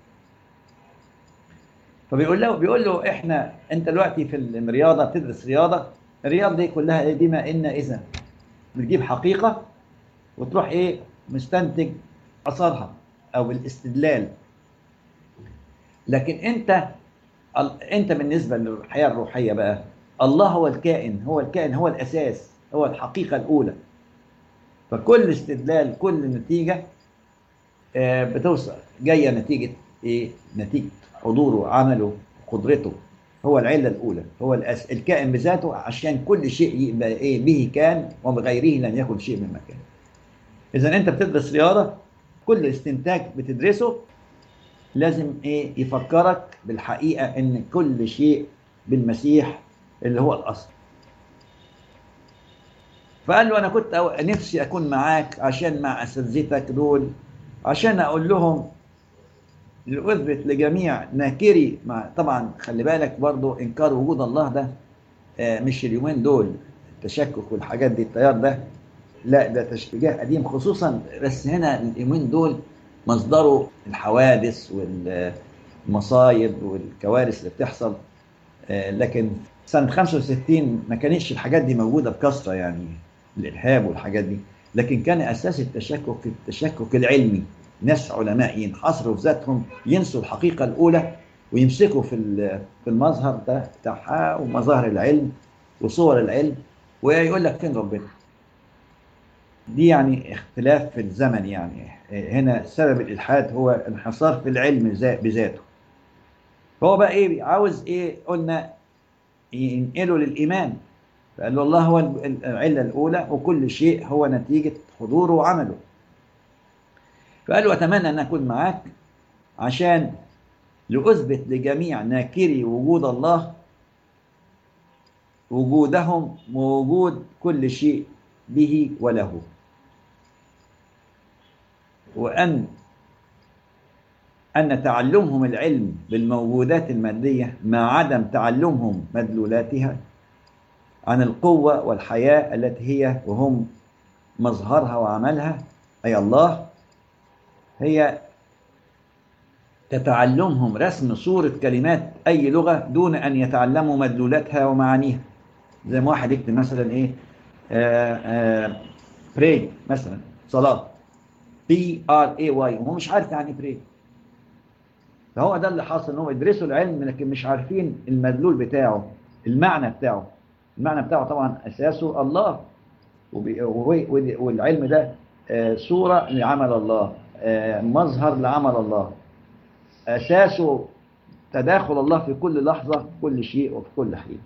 فبيقول له بيقول له احنا انت دلوقتي في الرياضه بتدرس رياضه الرياضه دي كلها ايه بما ان اذا بتجيب حقيقه وتروح ايه مستنتج اثرها او بالاستدلال لكن انت ال- انت بالنسبه للحياه الروحيه بقى الله هو الكائن هو الكائن هو الاساس هو الحقيقه الاولى فكل استدلال كل نتيجه آه، بتوصل جايه نتيجه ايه نتيجه حضوره وعمله وقدرته هو العله الاولى هو الأس... الكائن بذاته عشان كل شيء يبقى ايه به كان وبغيره لن يكن شيء من مكان اذا انت بتدرس رياضه كل استنتاج بتدرسه لازم ايه يفكرك بالحقيقه ان كل شيء بالمسيح اللي هو الاصل فقال له انا كنت أو- نفسي اكون معاك عشان مع اساتذتك دول عشان اقول لهم لاثبت لجميع ناكري مع طبعا خلي بالك برضو انكار وجود الله ده آه، مش اليومين دول التشكك والحاجات دي التيار ده لا ده تشجيع قديم خصوصا بس هنا اليومين دول مصدره الحوادث والمصايب والكوارث اللي بتحصل آه، لكن سنة 65 ما كانتش الحاجات دي موجودة بكثرة يعني الإرهاب والحاجات دي لكن كان أساس التشكك التشكك العلمي ناس علماء ينحصروا في ذاتهم ينسوا الحقيقة الأولى ويمسكوا في ال- في المظهر ده بتاعها ومظاهر العلم وصور العلم ويقول لك فين ربنا دي يعني اختلاف في الزمن يعني هنا سبب الإلحاد هو انحصار في العلم ذا- بذاته فهو بقى ايه عاوز ايه قلنا ينقله للإيمان فقال له الله هو العلة الأولى وكل شيء هو نتيجة حضوره وعمله فقال له أتمنى أن أكون معاك عشان لأثبت لجميع ناكري وجود الله وجودهم ووجود كل شيء به وله وأن أن تعلمهم العلم بالموجودات المادية مع عدم تعلمهم مدلولاتها عن القوة والحياة التي هي وهم مظهرها وعملها أي الله هي تتعلمهم رسم صورة كلمات أي لغة دون أن يتعلموا مدلولاتها ومعانيها زي ما واحد يكتب مثلا إيه آه آه pray مثلا صلاة P R A Y وهو مش عارف يعني pray فهو ده اللي حاصل ان هم يدرسوا العلم لكن مش عارفين المدلول بتاعه المعنى بتاعه المعنى بتاعه طبعا اساسه الله وبي- وهو- والعلم ده آه، صورة لعمل الله آه، مظهر لعمل الله اساسه تداخل الله في كل لحظة في كل شيء وفي كل حين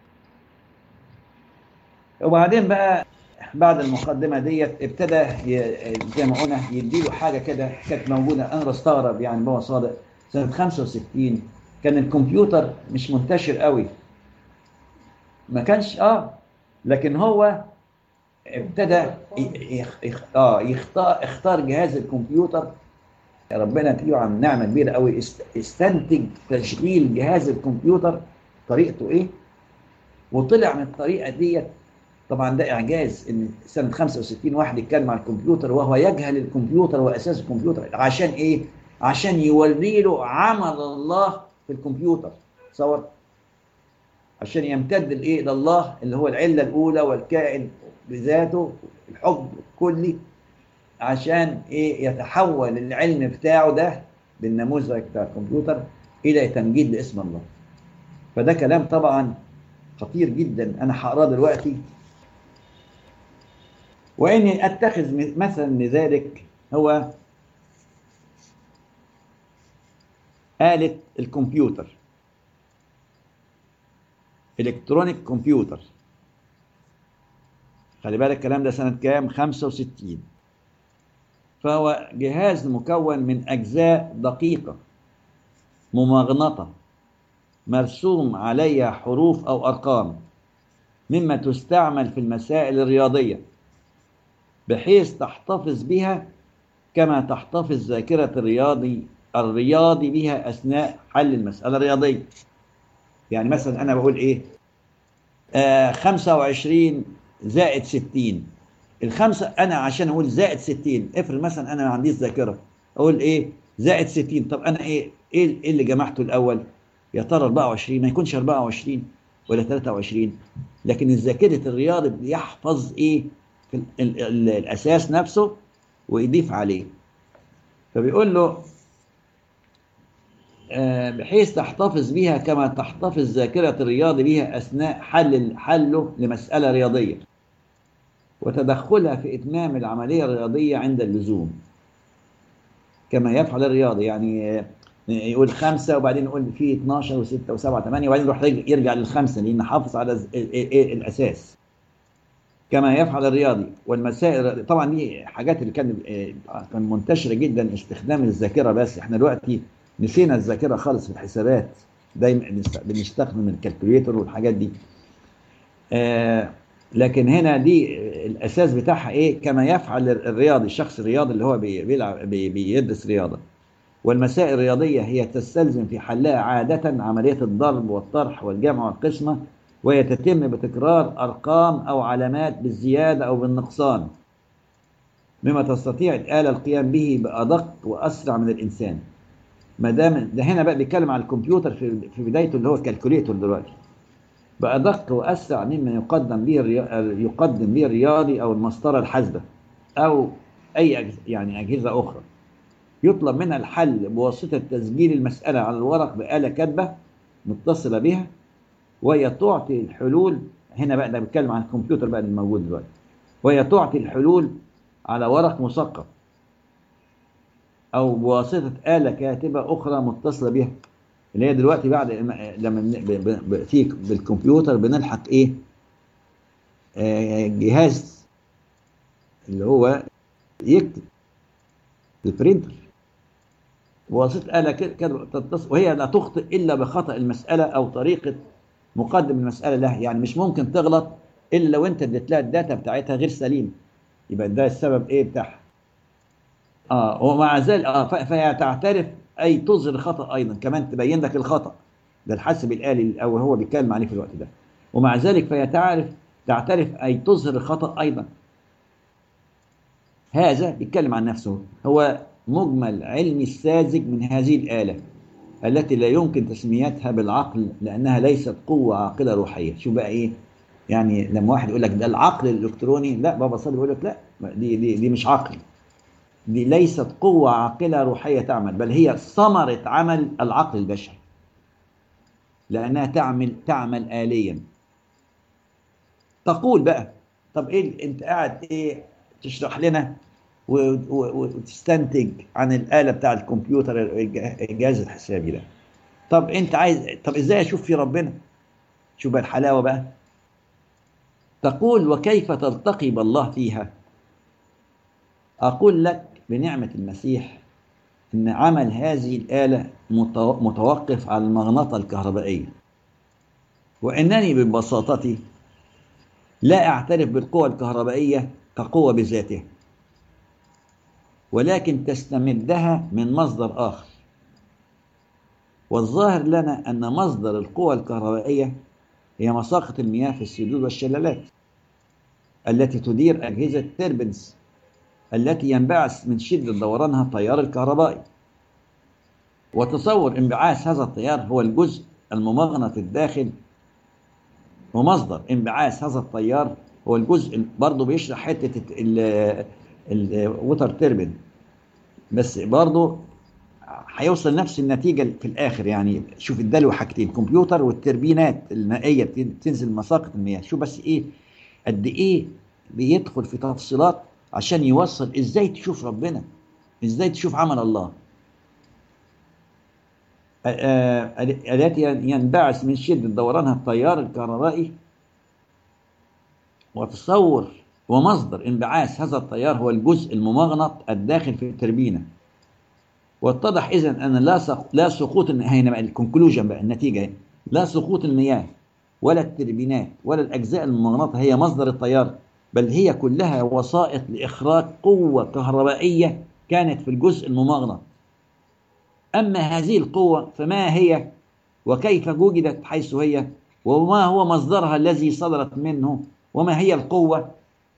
وبعدين بقى بعد المقدمة ديت ابتدى ي- زي ما قلنا يديله حاجة كده كانت موجودة أنا بستغرب يعني بابا صادق سنة 65 كان الكمبيوتر مش منتشر قوي ما كانش اه لكن هو ابتدى ي- يخ... يخ... اه يختار اختار جهاز الكمبيوتر ربنا تيجي عن نعمة كبيرة قوي است... استنتج تشغيل جهاز الكمبيوتر طريقته ايه وطلع من الطريقة ديت طبعا ده اعجاز ان سنة 65 واحد يتكلم عن الكمبيوتر وهو يجهل الكمبيوتر واساس الكمبيوتر عشان ايه عشان يوري له عمل الله في الكمبيوتر تصور عشان يمتد الايه لله اللي هو العله الاولى والكائن بذاته الحب الكلي عشان ايه يتحول العلم بتاعه ده بالنموذج بتاع الكمبيوتر الى تمجيد لاسم الله فده كلام طبعا خطير جدا انا هقراه دلوقتي واني اتخذ مثلا لذلك هو آلة الكمبيوتر الكترونيك كمبيوتر خلي بالك الكلام ده سنة كام 65 فهو جهاز مكون من أجزاء دقيقة ممغنطة مرسوم عليها حروف أو أرقام مما تستعمل في المسائل الرياضية بحيث تحتفظ بها كما تحتفظ ذاكرة الرياضي الرياضي بها أثناء حل المسألة الرياضية يعني مثلا أنا بقول إيه آه 25 زائد 60 الخمسة أنا عشان أقول زائد 60 افرض مثلا أنا ما عنديش ذاكرة أقول إيه زائد 60 طب أنا إيه إيه إيه اللي جمعته الأول يا ترى 24 ما يكونش 24 ولا 23 لكن الذاكرة الرياضي بيحفظ إيه في ال ال ال الأساس نفسه ويضيف عليه فبيقول له بحيث تحتفظ بها كما تحتفظ ذاكرة الرياضي بها أثناء حل حله لمسألة رياضية وتدخلها في إتمام العملية الرياضية عند اللزوم كما يفعل الرياضي يعني يقول خمسة وبعدين يقول في 12 و6 و7 و8 وبعدين يروح يرجع للخمسة لأن حافظ على ز- ال- ال- الأساس كما يفعل الرياضي والمسائل طبعا دي حاجات اللي كان كان منتشرة جدا استخدام الذاكرة بس احنا دلوقتي نسينا الذاكرة خالص في الحسابات دايما بنست- بنستخدم الكالكوليتر والحاجات دي آه لكن هنا دي الاساس بتاعها ايه كما يفعل الرياضي الشخص الرياضي اللي هو بي- بيلعب بي- بيدرس رياضه والمسائل الرياضيه هي تستلزم في حلها عاده عمليه الضرب والطرح والجمع والقسمه وهي تتم بتكرار ارقام او علامات بالزياده او بالنقصان مما تستطيع الاله القيام به بادق واسرع من الانسان ما دام ده هنا بقى بيتكلم على الكمبيوتر في في بدايته اللي هو الكالكوليتور دلوقتي بأدق وأسرع مما يقدم به الري... يقدم به الرياضي أو المسطرة الحاسبة أو أي أجز... يعني أجهزة أخرى يطلب منها الحل بواسطة تسجيل المسألة على الورق بآلة كاتبة متصلة بها وهي تعطي الحلول هنا بقى ده بيتكلم عن الكمبيوتر بقى اللي موجود دلوقتي وهي تعطي الحلول على ورق مثقف أو بواسطة آلة كاتبة أخرى متصلة بها اللي هي دلوقتي بعد ما- لما بن- ب- ب- ب- في بالكمبيوتر بنلحق ايه آه، جهاز اللي هو يكتب البرينتر بواسطة آلة كده كده تتصل وهي لا تخطئ إلا بخطأ المسألة أو طريقة مقدم المسألة لها يعني مش ممكن تغلط إلا لو أنت اديت لها الداتا بتاعتها غير سليمة يبقى ده السبب إيه بتاعها اه ومع ذلك اه ف- فهي تعترف اي تظهر خطا ايضا كمان تبين لك الخطا ده الحاسب الالي او هو بيتكلم عليه في الوقت ده ومع ذلك فهي تعرف تعترف اي تظهر الخطا ايضا هذا بيتكلم عن نفسه هو مجمل علمي الساذج من هذه الاله التي لا يمكن تسميتها بالعقل لانها ليست قوه عاقله روحيه شو بقى ايه يعني لما واحد يقول لك ده العقل الالكتروني لا بابا صلي بيقول لك لا دي دي دي مش عقل دي ليست قوة عاقلة روحية تعمل بل هي ثمرة عمل العقل البشري لأنها تعمل تعمل آليا تقول بقى طب إيه أنت قاعد إيه تشرح لنا و- و- وتستنتج عن الآلة بتاع الكمبيوتر الج- الجهاز الحسابي ده طب أنت عايز طب إزاي أشوف في ربنا شوف بقى الحلاوة بقى تقول وكيف تلتقي بالله فيها أقول لك بنعمة المسيح إن عمل هذه الآلة متو- متوقف على المغناطة الكهربائية وإنني ببساطتي لا أعترف بالقوة الكهربائية كقوة بذاتها ولكن تستمدها من مصدر آخر والظاهر لنا أن مصدر القوة الكهربائية هي مساقط المياه في السدود والشلالات التي تدير أجهزة تيربنز التي ينبعث من شدة دورانها التيار الكهربائي وتصور انبعاث هذا التيار هو الجزء الممغنط الداخل ومصدر انبعاث هذا التيار هو الجزء برضه بيشرح حتة الوتر تيربين بس برضه هيوصل نفس النتيجة في الآخر يعني شوف اداله حاجتين الكمبيوتر والتربينات المائية بتنزل مساقط المياه شوف بس ايه قد ايه بيدخل في تفصيلات عشان يوصل ازاي تشوف ربنا ازاي تشوف عمل الله التي ينبعث من شدة دورانها التيار الكهربائي وتصور ومصدر انبعاث هذا التيار هو الجزء الممغنط الداخل في التربينة واتضح إذا أن لا سق... لا سقوط هنا بقى الكونكلوجن بقى النتيجة هنا لا سقوط المياه ولا التربينات ولا الأجزاء الممغنطة هي مصدر التيار بل هي كلها وسائط لإخراج قوة كهربائية كانت في الجزء الممغنط أما هذه القوة فما هي وكيف وجدت حيث هي وما هو مصدرها الذي صدرت منه وما هي القوة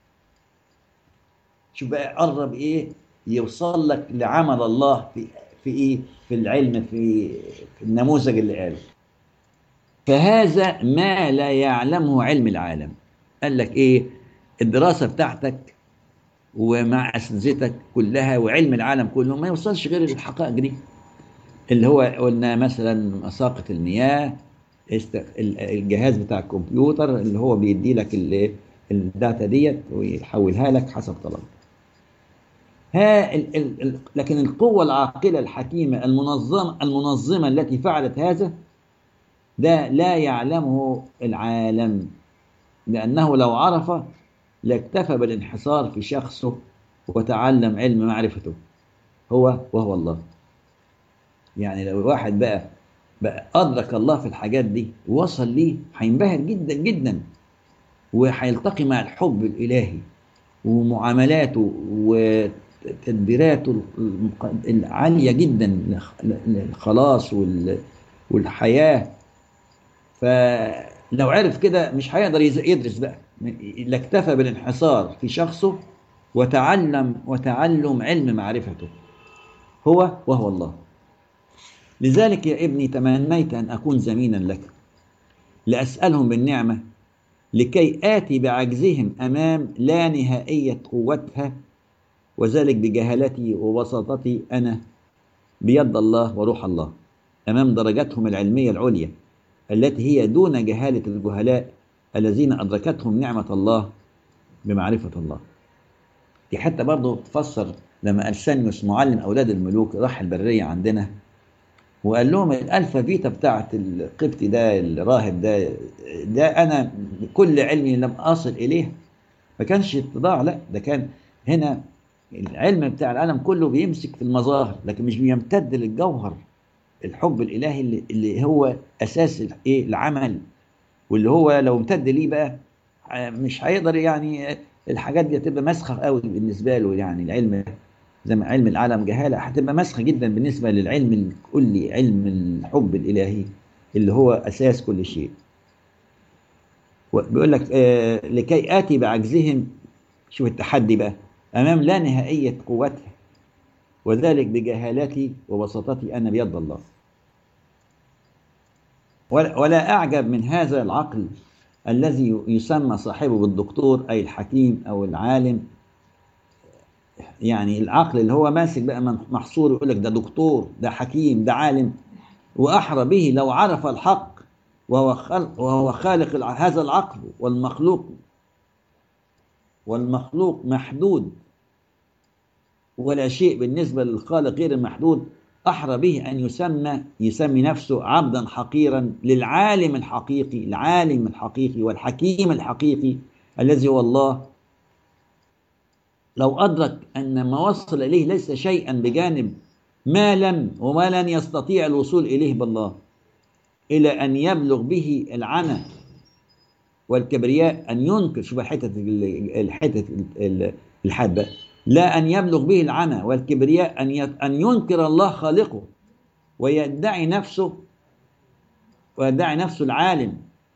شوف بقى قرب إيه يوصل لك لعمل الله في في إيه في العلم في, في النموذج اللي قاله فهذا ما لا يعلمه علم العالم قال لك إيه الدراسة بتاعتك ومع أساتذتك كلها وعلم العالم كله ما يوصلش غير الحقائق دي اللي هو قلنا مثلا مساقط المياه الجهاز بتاع الكمبيوتر اللي هو بيدي لك الداتا ديت ويحولها لك حسب طلبك ها ال ال ال لكن القوة العاقلة الحكيمة المنظمة المنظمة التي فعلت هذا ده لا يعلمه العالم لأنه لو عرف لاكتفى بالانحصار في شخصه وتعلم علم معرفته هو وهو الله يعني لو الواحد بقى بقى أدرك الله في الحاجات دي ووصل ليه هينبهر جدا جدا وهيلتقي مع الحب الإلهي ومعاملاته وتدبيراته العالية جدا للخلاص والحياة فلو عرف كده مش هيقدر يدرس بقى لاكتفى بالانحصار في شخصه وتعلم وتعلم علم معرفته هو وهو الله لذلك يا ابني تمنيت أن أكون زمينا لك لأسألهم بالنعمة لكي آتي بعجزهم أمام لا نهائية قوتها وذلك بجهالتي وبساطتي أنا بيد الله وروح الله أمام درجاتهم العلمية العليا التي هي دون جهالة الجهلاء الذين أدركتهم نعمة الله بمعرفة الله دي حتى برضه تفسر لما أرسانيوس معلم أولاد الملوك راح البرية عندنا وقال لهم الألفابيتا بتاعت القبطي ده الراهب ده ده أنا كل علمي لم أصل إليه ما كانش اتضاع لا ده كان هنا العلم بتاع العالم كله بيمسك في المظاهر لكن مش بيمتد للجوهر الحب الإلهي اللي, اللي هو أساس إيه العمل واللي هو لو امتد ليه بقى مش هيقدر يعني الحاجات دي هتبقى مسخة قوي بالنسبة له يعني العلم زي ما علم العالم جهالة هتبقى مسخة جدا بالنسبة للعلم الكلي علم الحب الإلهي اللي هو أساس كل شيء بيقول لك آه لكي آتي بعجزهم شوف التحدي بقى أمام لا نهائية قوتها وذلك بجهالتي وبساطتي أنا بيد الله ولا أعجب من هذا العقل الذي يسمى صاحبه بالدكتور أي الحكيم أو العالم يعني العقل اللي هو ماسك بقى محصور يقول لك ده دكتور ده حكيم ده عالم وأحرى به لو عرف الحق وهو خلق, وهو خالق هذا العقل والمخلوق والمخلوق محدود ولا شيء بالنسبة للخالق غير المحدود أحرى به أن يسمى يسمي نفسه عبدا حقيرا للعالم الحقيقي العالم الحقيقي والحكيم الحقيقي الذي هو الله لو أدرك أن ما وصل إليه ليس شيئا بجانب ما لم وما لن يستطيع الوصول إليه بالله إلى أن يبلغ به العنى والكبرياء أن ينكر شوف الحتة الحتة الحادة لا أن يبلغ به العنى والكبرياء أن أن ينكر الله خالقه ويدعي نفسه ويدعي نفسه العالم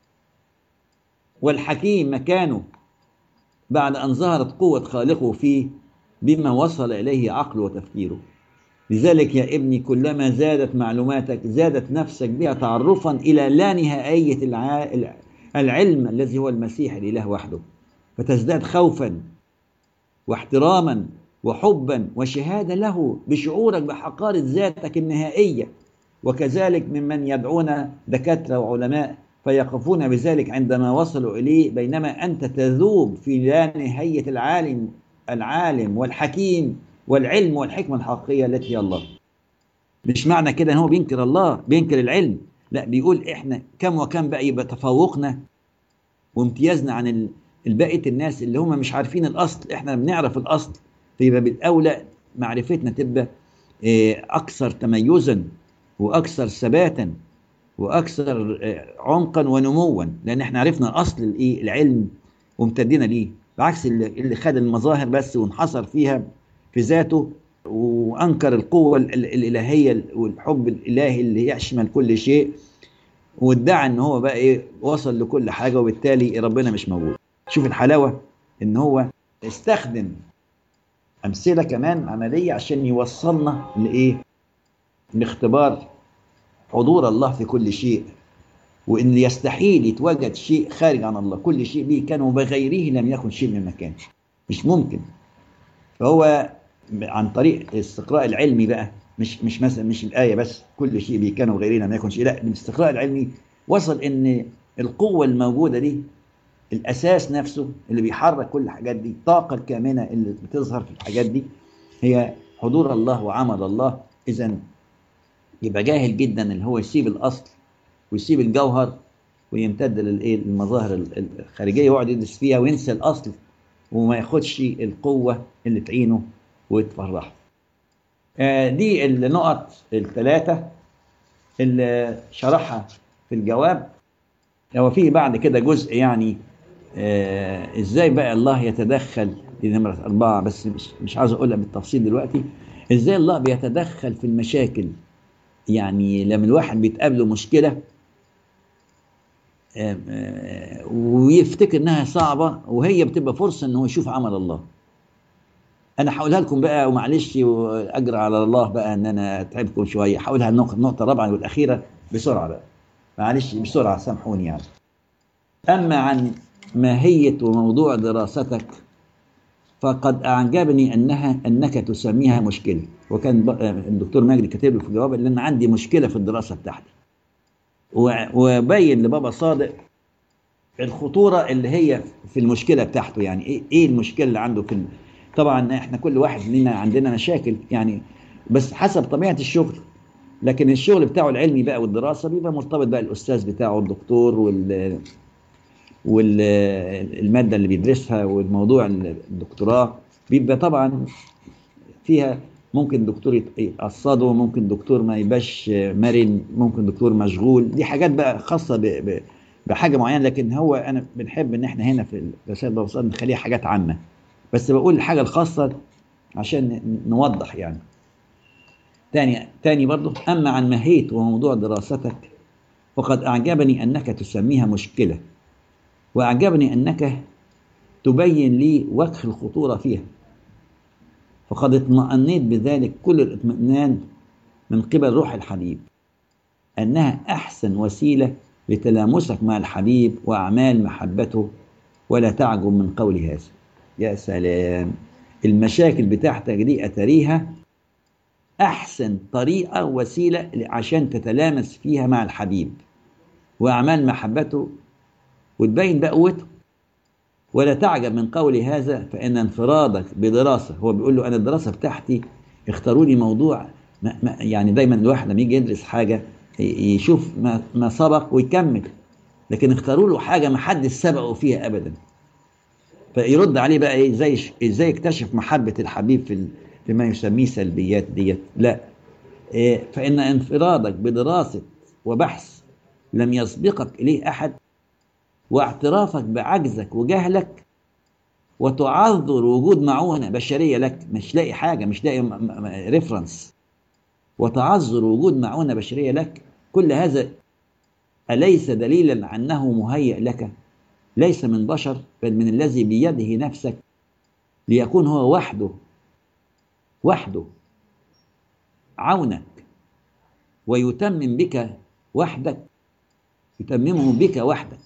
والحكيم مكانه بعد أن ظهرت قوة خالقه فيه بما وصل إليه عقله وتفكيره لذلك يا ابني كلما زادت معلوماتك زادت نفسك بها تعرفا إلى لا نهائية العلم الذي هو المسيح الإله وحده فتزداد خوفا واحتراما وحبا وشهادة له بشعورك بحقارة ذاتك النهائية وكذلك ممن يدعون دكاترة وعلماء فيقفون بذلك عندما وصلوا إليه بينما أنت تذوب في لا نهاية العالم العالم والحكيم والعلم والحكمة الحقيقية التي هي الله مش معنى كده ان هو بينكر الله بينكر العلم لا بيقول احنا كم وكم بقى يبقى تفوقنا وامتيازنا عن البقية الناس اللي هم مش عارفين الاصل احنا بنعرف الاصل فيبقى بالاولى معرفتنا تبقى اكثر تميزا واكثر ثباتا واكثر عمقا ونموا لان احنا عرفنا اصل الايه العلم وامتدينا ليه بعكس اللي, اللي خد المظاهر بس وانحصر فيها في ذاته وانكر القوه الالهيه والحب الالهي اللي يشمل كل شيء وادعى ان هو بقى ايه وصل لكل حاجه وبالتالي ربنا مش موجود شوف الحلاوه ان هو استخدم امثله كمان عمليه عشان يوصلنا لايه لاختبار حضور الله في كل شيء وان يستحيل يتواجد شيء خارج عن الله كل شيء به كان وبغيره لم يكن شيء من مكان مش ممكن فهو عن طريق الاستقراء العلمي بقى مش مش مثلا مش الايه بس كل شيء به كان وغيره لم يكن شيء لا بالاستقراء العلمي وصل ان القوه الموجوده دي الاساس نفسه اللي بيحرك كل الحاجات دي الطاقه الكامنه اللي بتظهر في الحاجات دي هي حضور الله وعمل الله اذا يبقى جاهل جدا اللي هو يسيب الاصل ويسيب الجوهر ويمتد للايه المظاهر الخارجيه ويقعد يدرس فيها وينسى الاصل وما ياخدش القوه اللي تعينه وتفرحه. آه دي النقط الثلاثه اللي شرحها في الجواب هو فيه بعد كده جزء يعني آه ازاي بقى الله يتدخل دي نمرة أربعة بس مش, مش عاوز أقولها بالتفصيل دلوقتي ازاي الله بيتدخل في المشاكل يعني لما الواحد بيتقابله مشكلة آه آه ويفتكر انها صعبة وهي بتبقى فرصة ان هو يشوف عمل الله انا هقولها لكم بقى ومعلش واجرى على الله بقى ان انا اتعبكم شويه هقولها النقطه النقطه الرابعه والاخيره بسرعه بقى معلش بسرعه سامحوني يعني اما عن ماهيه وموضوع دراستك فقد اعجبني انها انك تسميها مشكله وكان الدكتور مجدي كاتب له في الجواب ان انا عندي مشكله في الدراسه بتاعتي وبين لبابا صادق الخطوره اللي هي في المشكله بتاعته يعني ايه ايه المشكله اللي عنده في طبعا احنا كل واحد لنا عندنا مشاكل يعني بس حسب طبيعه الشغل لكن الشغل بتاعه العلمي بقى والدراسه بيبقى مرتبط بقى الاستاذ بتاعه الدكتور وال والماده اللي بيدرسها والموضوع الدكتوراه بيبقى طبعا فيها ممكن دكتور يقصده ممكن دكتور ما يبقاش مرن ممكن دكتور مشغول دي حاجات بقى خاصه ب... ب... بحاجه معينه لكن هو انا بنحب ان احنا هنا في رسائل بوصل نخليها حاجات عامه بس بقول الحاجة الخاصة عشان نوضح يعني تاني تاني برضو أما عن ماهية وموضوع دراستك فقد أعجبني أنك تسميها مشكلة وأعجبني أنك تبين لي وجه الخطورة فيها فقد اطمأنيت بذلك كل الاطمئنان من قبل روح الحبيب أنها أحسن وسيلة لتلامسك مع الحبيب وأعمال محبته ولا تعجب من قول هذا يا سلام المشاكل بتاعتك دي أتريها أحسن طريقة وسيلة عشان تتلامس فيها مع الحبيب وأعمال محبته وتبين بقى قوته ولا تعجب من قول هذا فإن انفرادك بدراسة هو بيقول له أنا الدراسة بتاعتي اختاروا لي موضوع ما ما يعني دايما الواحد لما يجي يدرس حاجة يشوف ما, ما سبق ويكمل لكن اختاروا له حاجة ما حدش سبقه فيها أبدا فيرد عليه بقى ايه ازاي ازاي يكتشف محبه الحبيب في فيما يسميه سلبيات ديت لا إيه فان انفرادك بدراسه وبحث لم يسبقك اليه احد واعترافك بعجزك وجهلك وتعذر وجود معونه بشريه لك مش لاقي حاجه مش لاقي ريفرنس وتعذر وجود معونه بشريه لك كل هذا اليس دليلا انه مهيئ لك ليس من بشر بل من الذي بيده نفسك ليكون هو وحده وحده عونك ويتمم بك وحدك يتممه بك وحدك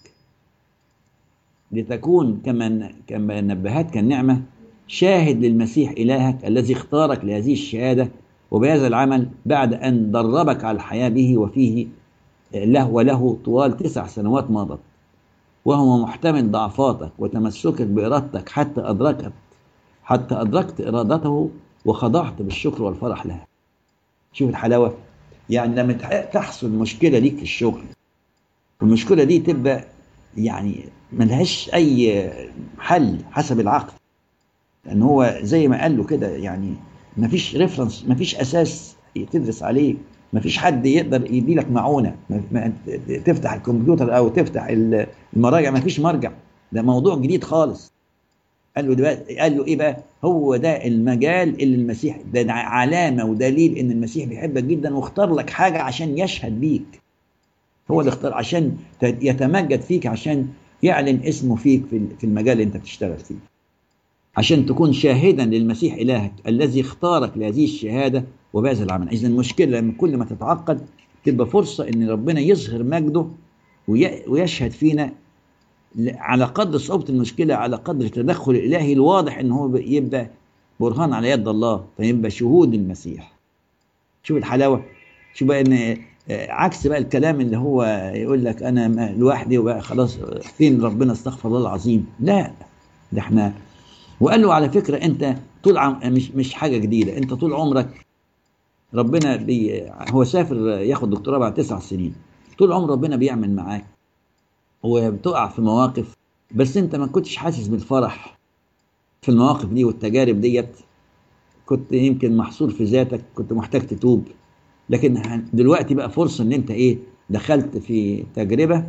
لتكون كما كما نبهتك النعمه شاهد للمسيح الهك الذي اختارك لهذه الشهاده وبهذا العمل بعد ان دربك على الحياه به وفيه له وله طوال تسع سنوات مضت وهو محتمل ضعفاتك وتمسكك بإرادتك حتى أدركت حتى أدركت إرادته وخضعت بالشكر والفرح لها شوف الحلاوة يعني لما تحصل مشكلة ليك في الشغل والمشكلة دي تبقى يعني ملهاش أي حل حسب العقل لأن هو زي ما قال له كده يعني مفيش ريفرنس مفيش أساس تدرس عليه مفيش حد يقدر يدي لك معونه تفتح الكمبيوتر او تفتح المراجع مفيش مرجع ده موضوع جديد خالص قال له دلوقتي قال له ايه بقى هو ده المجال اللي المسيح ده علامه ودليل ان المسيح بيحبك جدا واختار لك حاجه عشان يشهد بيك هو اللي اختار عشان يتمجد فيك عشان يعلن اسمه فيك في المجال اللي انت بتشتغل فيه عشان تكون شاهدا للمسيح إلهك الذي اختارك لهذه الشهادة وبهذا العمل إذا المشكلة لما كل ما تتعقد تبقى فرصة إن ربنا يظهر مجده ويشهد فينا على قدر صعوبة المشكلة على قدر التدخل الإلهي الواضح إن هو يبقى برهان على يد الله فيبقى شهود المسيح شوف الحلاوة شوف بقى إن عكس بقى الكلام اللي هو يقول لك أنا لوحدي وبقى خلاص فين ربنا استغفر الله العظيم لا ده احنا وقال له على فكرة أنت طول عم مش مش حاجه جديده انت طول عمرك ربنا بي هو سافر ياخد دكتوراه بعد تسع سنين طول عمر ربنا بيعمل معاك وبتقع في مواقف بس انت ما كنتش حاسس بالفرح في المواقف دي والتجارب ديت كنت يمكن محصور في ذاتك كنت محتاج تتوب لكن دلوقتي بقى فرصه ان انت ايه دخلت في تجربه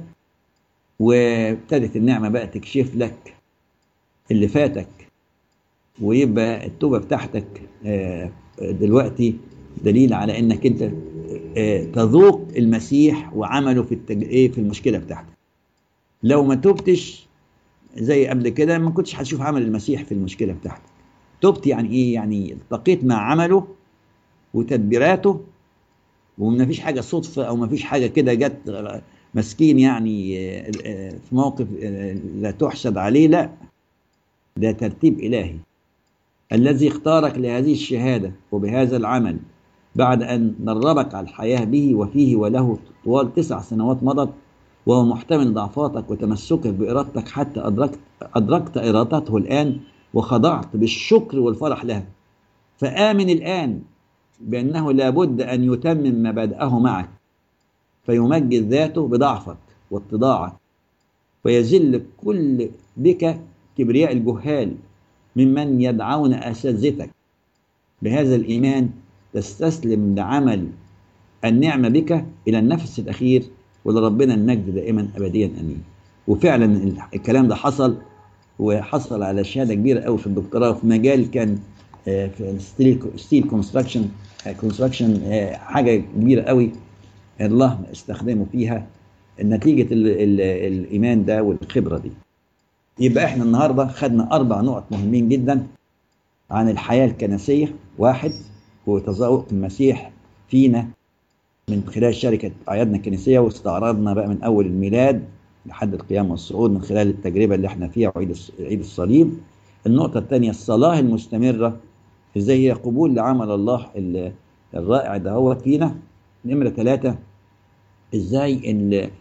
وابتدت النعمه بقى تكشف لك اللي فاتك ويبقى التوبه بتاعتك دلوقتي دليل على انك انت تذوق المسيح وعمله في التج... ايه في المشكله بتاعتك لو ما توبتش زي قبل كده ما كنتش هتشوف عمل المسيح في المشكله بتاعتك تبت يعني ايه يعني التقيت مع عمله وتدبيراته وما فيش حاجه صدفه او ما فيش حاجه كده جت مسكين يعني في موقف لا تحسد عليه لا ده ترتيب الهي الذي اختارك لهذه الشهاده وبهذا العمل بعد ان دربك على الحياه به وفيه وله طوال تسع سنوات مضت وهو محتمل ضعفاتك وتمسكك بإرادتك حتى أدركت أدركت إرادته الآن وخضعت بالشكر والفرح لها فآمن الآن بأنه لابد أن يتمم مبادئه معك فيمجد ذاته بضعفك واتضاعك ويذل كل بك كبرياء الجهال ممن يدعون أساتذتك بهذا الإيمان تستسلم لعمل النعمة بك إلى النفس الأخير ولربنا المجد دائما ابديا امين وفعلا الكلام ده حصل وحصل على شهاده كبيره قوي في الدكتوراه في مجال كان في ستيل ستيل كونستراكشن كونستراكشن حاجه كبيره قوي الله استخدمه فيها نتيجه ال ال الايمان ده والخبره دي يبقى احنا النهارده خدنا اربع نقط مهمين جدا عن الحياه الكنسيه واحد هو تذوق المسيح فينا من خلال شركة أعيادنا الكنسية واستعرضنا بقى من أول الميلاد لحد القيامة والصعود من خلال التجربة اللي احنا فيها وعيد عيد الصليب. النقطة الثانية الصلاة المستمرة ازاي هي قبول لعمل الله الرائع ده هو فينا. نمرة ثلاثة ازاي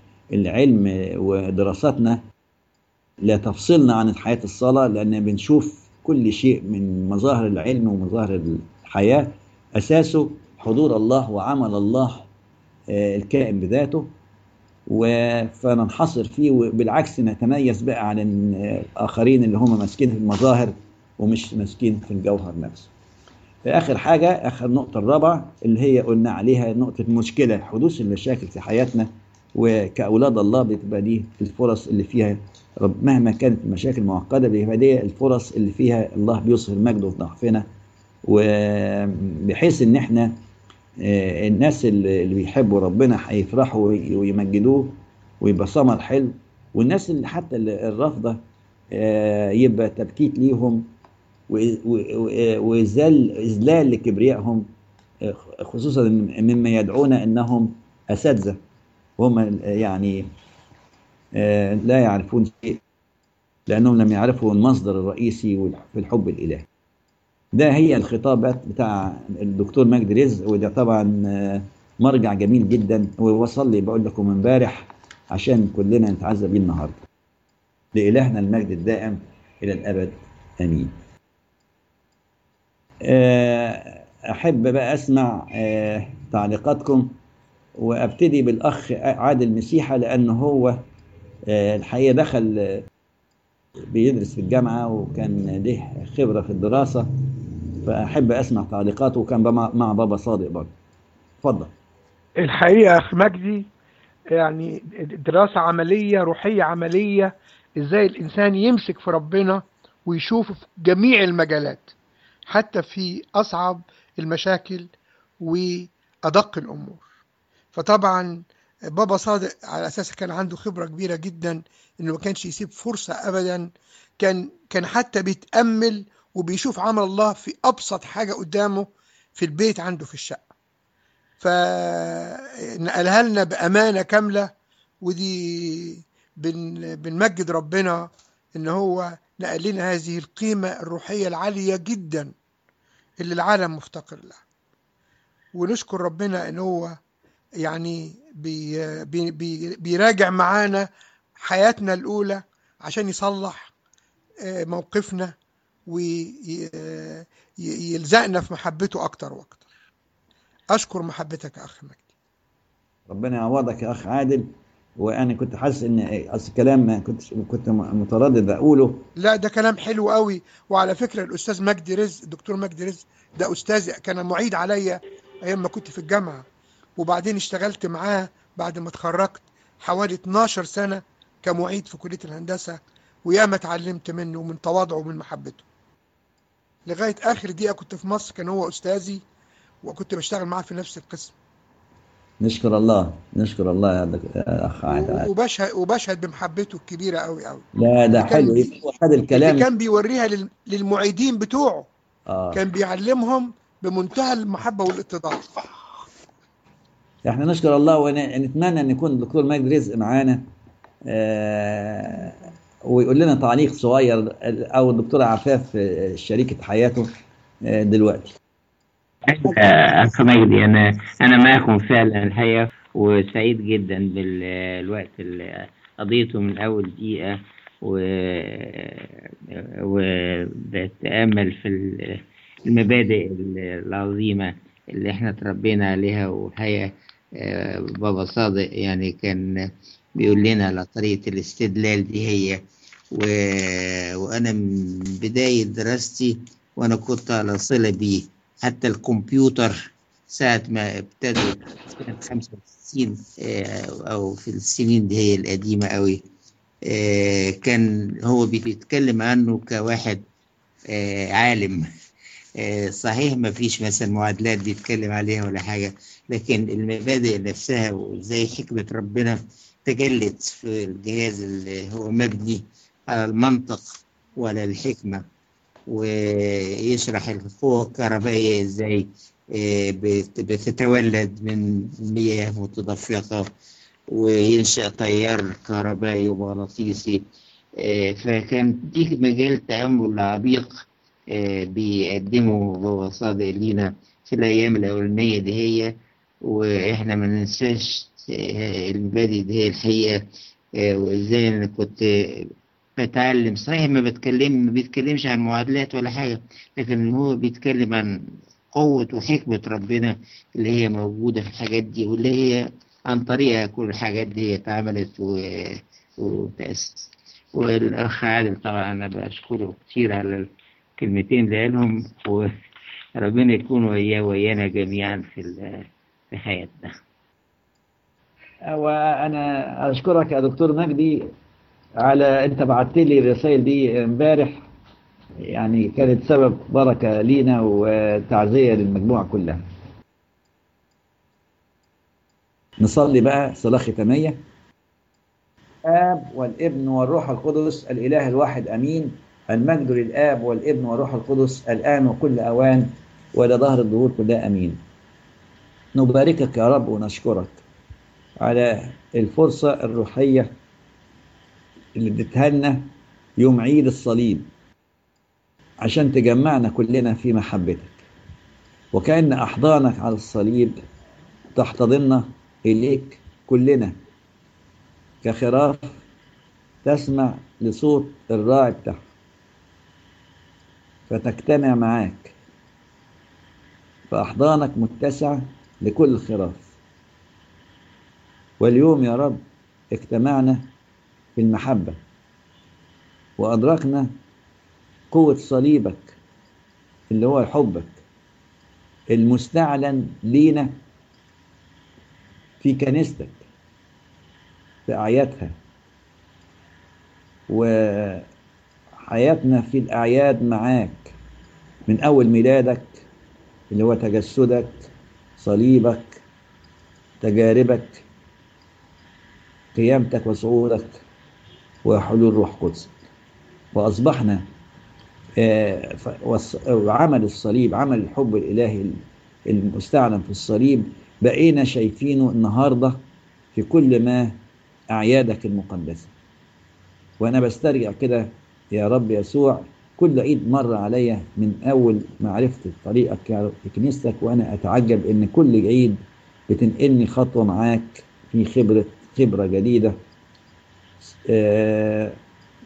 العلم ودراساتنا لا تفصلنا عن حياة الصلاة لأن بنشوف كل شيء من مظاهر العلم ومظاهر الحياة أساسه حضور الله وعمل الله الكائن بذاته فننحصر فيه وبالعكس نتميز بقى عن الآخرين اللي هم ماسكين في المظاهر ومش ماسكين في الجوهر نفسه في آخر حاجة آخر نقطة الرابعة اللي هي قلنا عليها نقطة المشكلة حدوث المشاكل في حياتنا وكأولاد الله بتبقى دي الفرص اللي فيها رب مهما كانت المشاكل معقدة بيبقى دي الفرص اللي فيها الله بيظهر مجده في ضعفنا وبحيث ان احنا الناس اللي بيحبوا ربنا هيفرحوا ويمجدوه ويبقى ثمر حلو والناس اللي حتى الرافضه يبقى تبكيت ليهم وإذلال إذلال لكبريائهم خصوصا مما يدعون أنهم أساتذة وهم يعني لا يعرفون شيء لأنهم لم يعرفوا المصدر الرئيسي في الحب الإلهي ده هي الخطابات بتاع الدكتور مجدي رزق وده طبعا مرجع جميل جدا ووصل لي بقول لكم امبارح عشان كلنا نتعزى بيه النهارده لإلهنا المجد الدائم إلى الأبد آمين أحب بقى أسمع تعليقاتكم وأبتدي بالأخ عادل مسيحة لأنه هو الحقيقة دخل بيدرس في الجامعة وكان له خبرة في الدراسة فأحب أسمع تعليقاته وكان مع بابا صادق برضه اتفضل الحقيقة أخ مجدي يعني دراسة عملية روحية عملية إزاي الإنسان يمسك في ربنا ويشوفه في جميع المجالات حتى في أصعب المشاكل وأدق الأمور فطبعا بابا صادق على أساس كان عنده خبرة كبيرة جدا إنه ما كانش يسيب فرصة أبدا كان كان حتى بيتأمل وبيشوف عمل الله في أبسط حاجة قدامه في البيت عنده في الشقة فنقلها لنا بأمانة كاملة ودي بن بنمجد ربنا إن هو نقل لنا هذه القيمة الروحية العالية جدا اللي العالم مفتقر لها ونشكر ربنا إن هو يعني بي بي بي بيراجع معانا حياتنا الأولى عشان يصلح موقفنا ويلزقنا في محبته أكتر وأكتر أشكر محبتك يا أخ مجدي ربنا يعوضك يا اخ عادل وانا كنت حاسس ان إيه، اصل كلام ما كنت كنت متردد اقوله لا ده كلام حلو قوي وعلى فكرة الأستاذ مجدي رزق الدكتور مجدي رزق ده أستاذي كان معيد عليا أيام ما كنت في الجامعة وبعدين اشتغلت معاه بعد ما اتخرجت حوالي 12 سنة كمعيد في كلية الهندسة وياما اتعلمت منه ومن تواضعه ومن محبته لغاية آخر دقيقة كنت في مصر كان هو أستاذي وكنت بشتغل معاه في نفس القسم نشكر الله نشكر الله يا دك- يا اخ عادل وبشهد وبشهد بمحبته الكبيرة قوي قوي لا ده اللي كان حلو بي- يبقى هو خد اللي الكلام كان بيوريها لل- للمعيدين بتوعه اه كان بيعلمهم بمنتهى المحبة والاتضاع احنا نشكر الله ونتمنى ان يكون الدكتور مجدي رزق معانا آه ويقول لنا تعليق صغير او الدكتور عفاف آه، شريكة حياته آه، دلوقتي آه، أخ مجدي أنا أنا معكم فعلا الحقيقة وسعيد جدا بالوقت اللي قضيته من أول دقيقة و... وبتأمل في ال- المبادئ العظيمة اللي احنا تربينا عليها والحقيقة آه، بابا صادق يعني كان بيقول لنا على طريقة الاستدلال دي هي و... وأنا من بداية دراستي وأنا كنت على صلة بيه حتى الكمبيوتر ساعة ما ابتدوا سنة 65 آه، أو في السنين دي هي القديمة أوي آه، كان هو بيتكلم عنه كواحد آه، عالم آه، صحيح ما فيش مثلا معادلات بيتكلم عليها ولا حاجة لكن المبادئ نفسها وازاي حكمة ربنا تجلت في الجهاز اللي هو مبني على المنطق وعلى الحكمة ويشرح القوة الكهربائية ازاي آه، بت- بتتولد من مياه متدفقة وينشأ تيار كهربائي ومغناطيسي آه، فكان دي مجال تأمل عميق آه، بيقدمه بابا صادق لينا في الأيام الأولانية دي هي وإحنا ما ننساش آه، المبادئ دي هي الحقيقة آه، وإزاي أنا كنت بتعلم صحيح ما بتكلم ما بيتكلمش عن معادلات ولا حاجة لكن هو بيتكلم عن قوة وحكمة ربنا اللي هي موجودة في الحاجات دي واللي هي عن طريقها كل الحاجات دي اتعملت و- وتأسست والأخ عادل طبعا أنا بشكره كتير على الكلمتين اللي قالهم وربنا يكون وياه ويانا جميعا في ال- في حياتنا وانا اشكرك يا دكتور مجدي على انت بعت لي الرسائل دي امبارح يعني كانت سبب بركة لينا وتعزية للمجموعة كلها نصلي بقى صلاة ختامية الآب والابن والروح القدس الإله الواحد أمين المجد للآب والابن والروح القدس الآن وكل أوان وإلى ظهر الظهور كلها أمين نباركك يا رب ونشكرك على الفرصة الروحية اللي اديتها لنا يوم عيد الصليب عشان تجمعنا كلنا في محبتك وكأن أحضانك على الصليب تحتضننا إليك كلنا كخراف تسمع لصوت الراعي بتاعها فتجتمع معاك فأحضانك متسعة لكل الخراف واليوم يا رب اجتمعنا في المحبة وأدركنا قوة صليبك اللي هو حبك المستعلن لينا في كنيستك في أعيادها وحياتنا في الأعياد معاك من أول ميلادك اللي هو تجسدك صليبك تجاربك قيامتك وصعودك وحلول روح قدسك وأصبحنا آه، ف- والص- وعمل الصليب عمل الحب الإلهي المستعلن في الصليب بقينا شايفينه النهاردة في كل ما أعيادك المقدسة وأنا بسترجع كده يا رب يسوع كل عيد مر عليا من أول ما عرفت طريقك يا رب في كنيستك وأنا أتعجب إن كل عيد بتنقلني خطوة معاك في خبرة خبرة جديدة آه،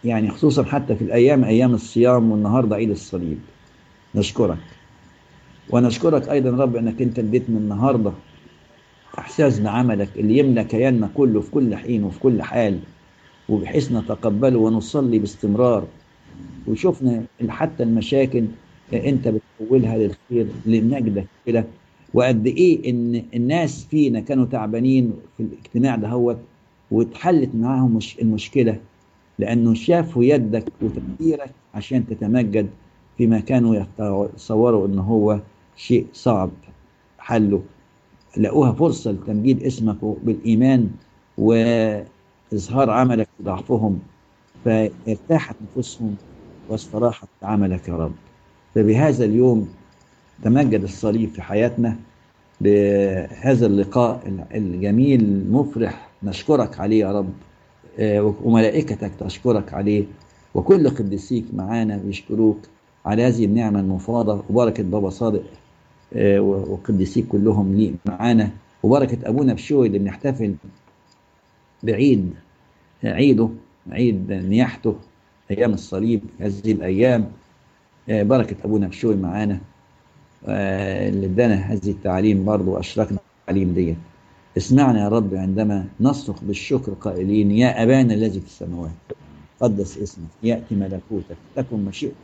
يعني خصوصا حتى في الأيام أيام الصيام والنهاردة عيد الصليب نشكرك ونشكرك أيضا رب أنك أنت اديتنا النهاردة إحساس بعملك اللي يملى كياننا كله في كل حين وفي كل حال وبحيث نتقبله ونصلي باستمرار وشفنا حتى المشاكل انت بتحولها للخير لنجدك كده وقد ايه ان الناس فينا كانوا تعبانين في الاجتماع دهوت واتحلت معاهم مش المشكله لانه شافوا يدك وتقديرك عشان تتمجد فيما كانوا يتصوروا ان هو شيء صعب حله لقوها فرصه لتمجيد اسمك بالايمان واظهار عملك في ضعفهم فارتاحت نفوسهم واستراحت عملك يا رب فبهذا اليوم تمجد الصليب في حياتنا بهذا اللقاء الجميل المفرح نشكرك عليه يا رب وملائكتك تشكرك عليه وكل قديسيك معانا بيشكروك على هذه النعمة المفاضة وبركة بابا صادق وقديسيك كلهم لي معانا وبركة أبونا بشوي اللي بنحتفل بعيد عيده عيد نياحته أيام الصليب هذه الأيام بركة أبونا بشوي معانا اللي ادانا هذه التعليم برضه وأشركنا التعليم ديت اسمعنا يا رب عندما نصرخ بالشكر قائلين يا أبانا الذي في السماوات قدس اسمك يأتي ملكوتك تكن مشيئتك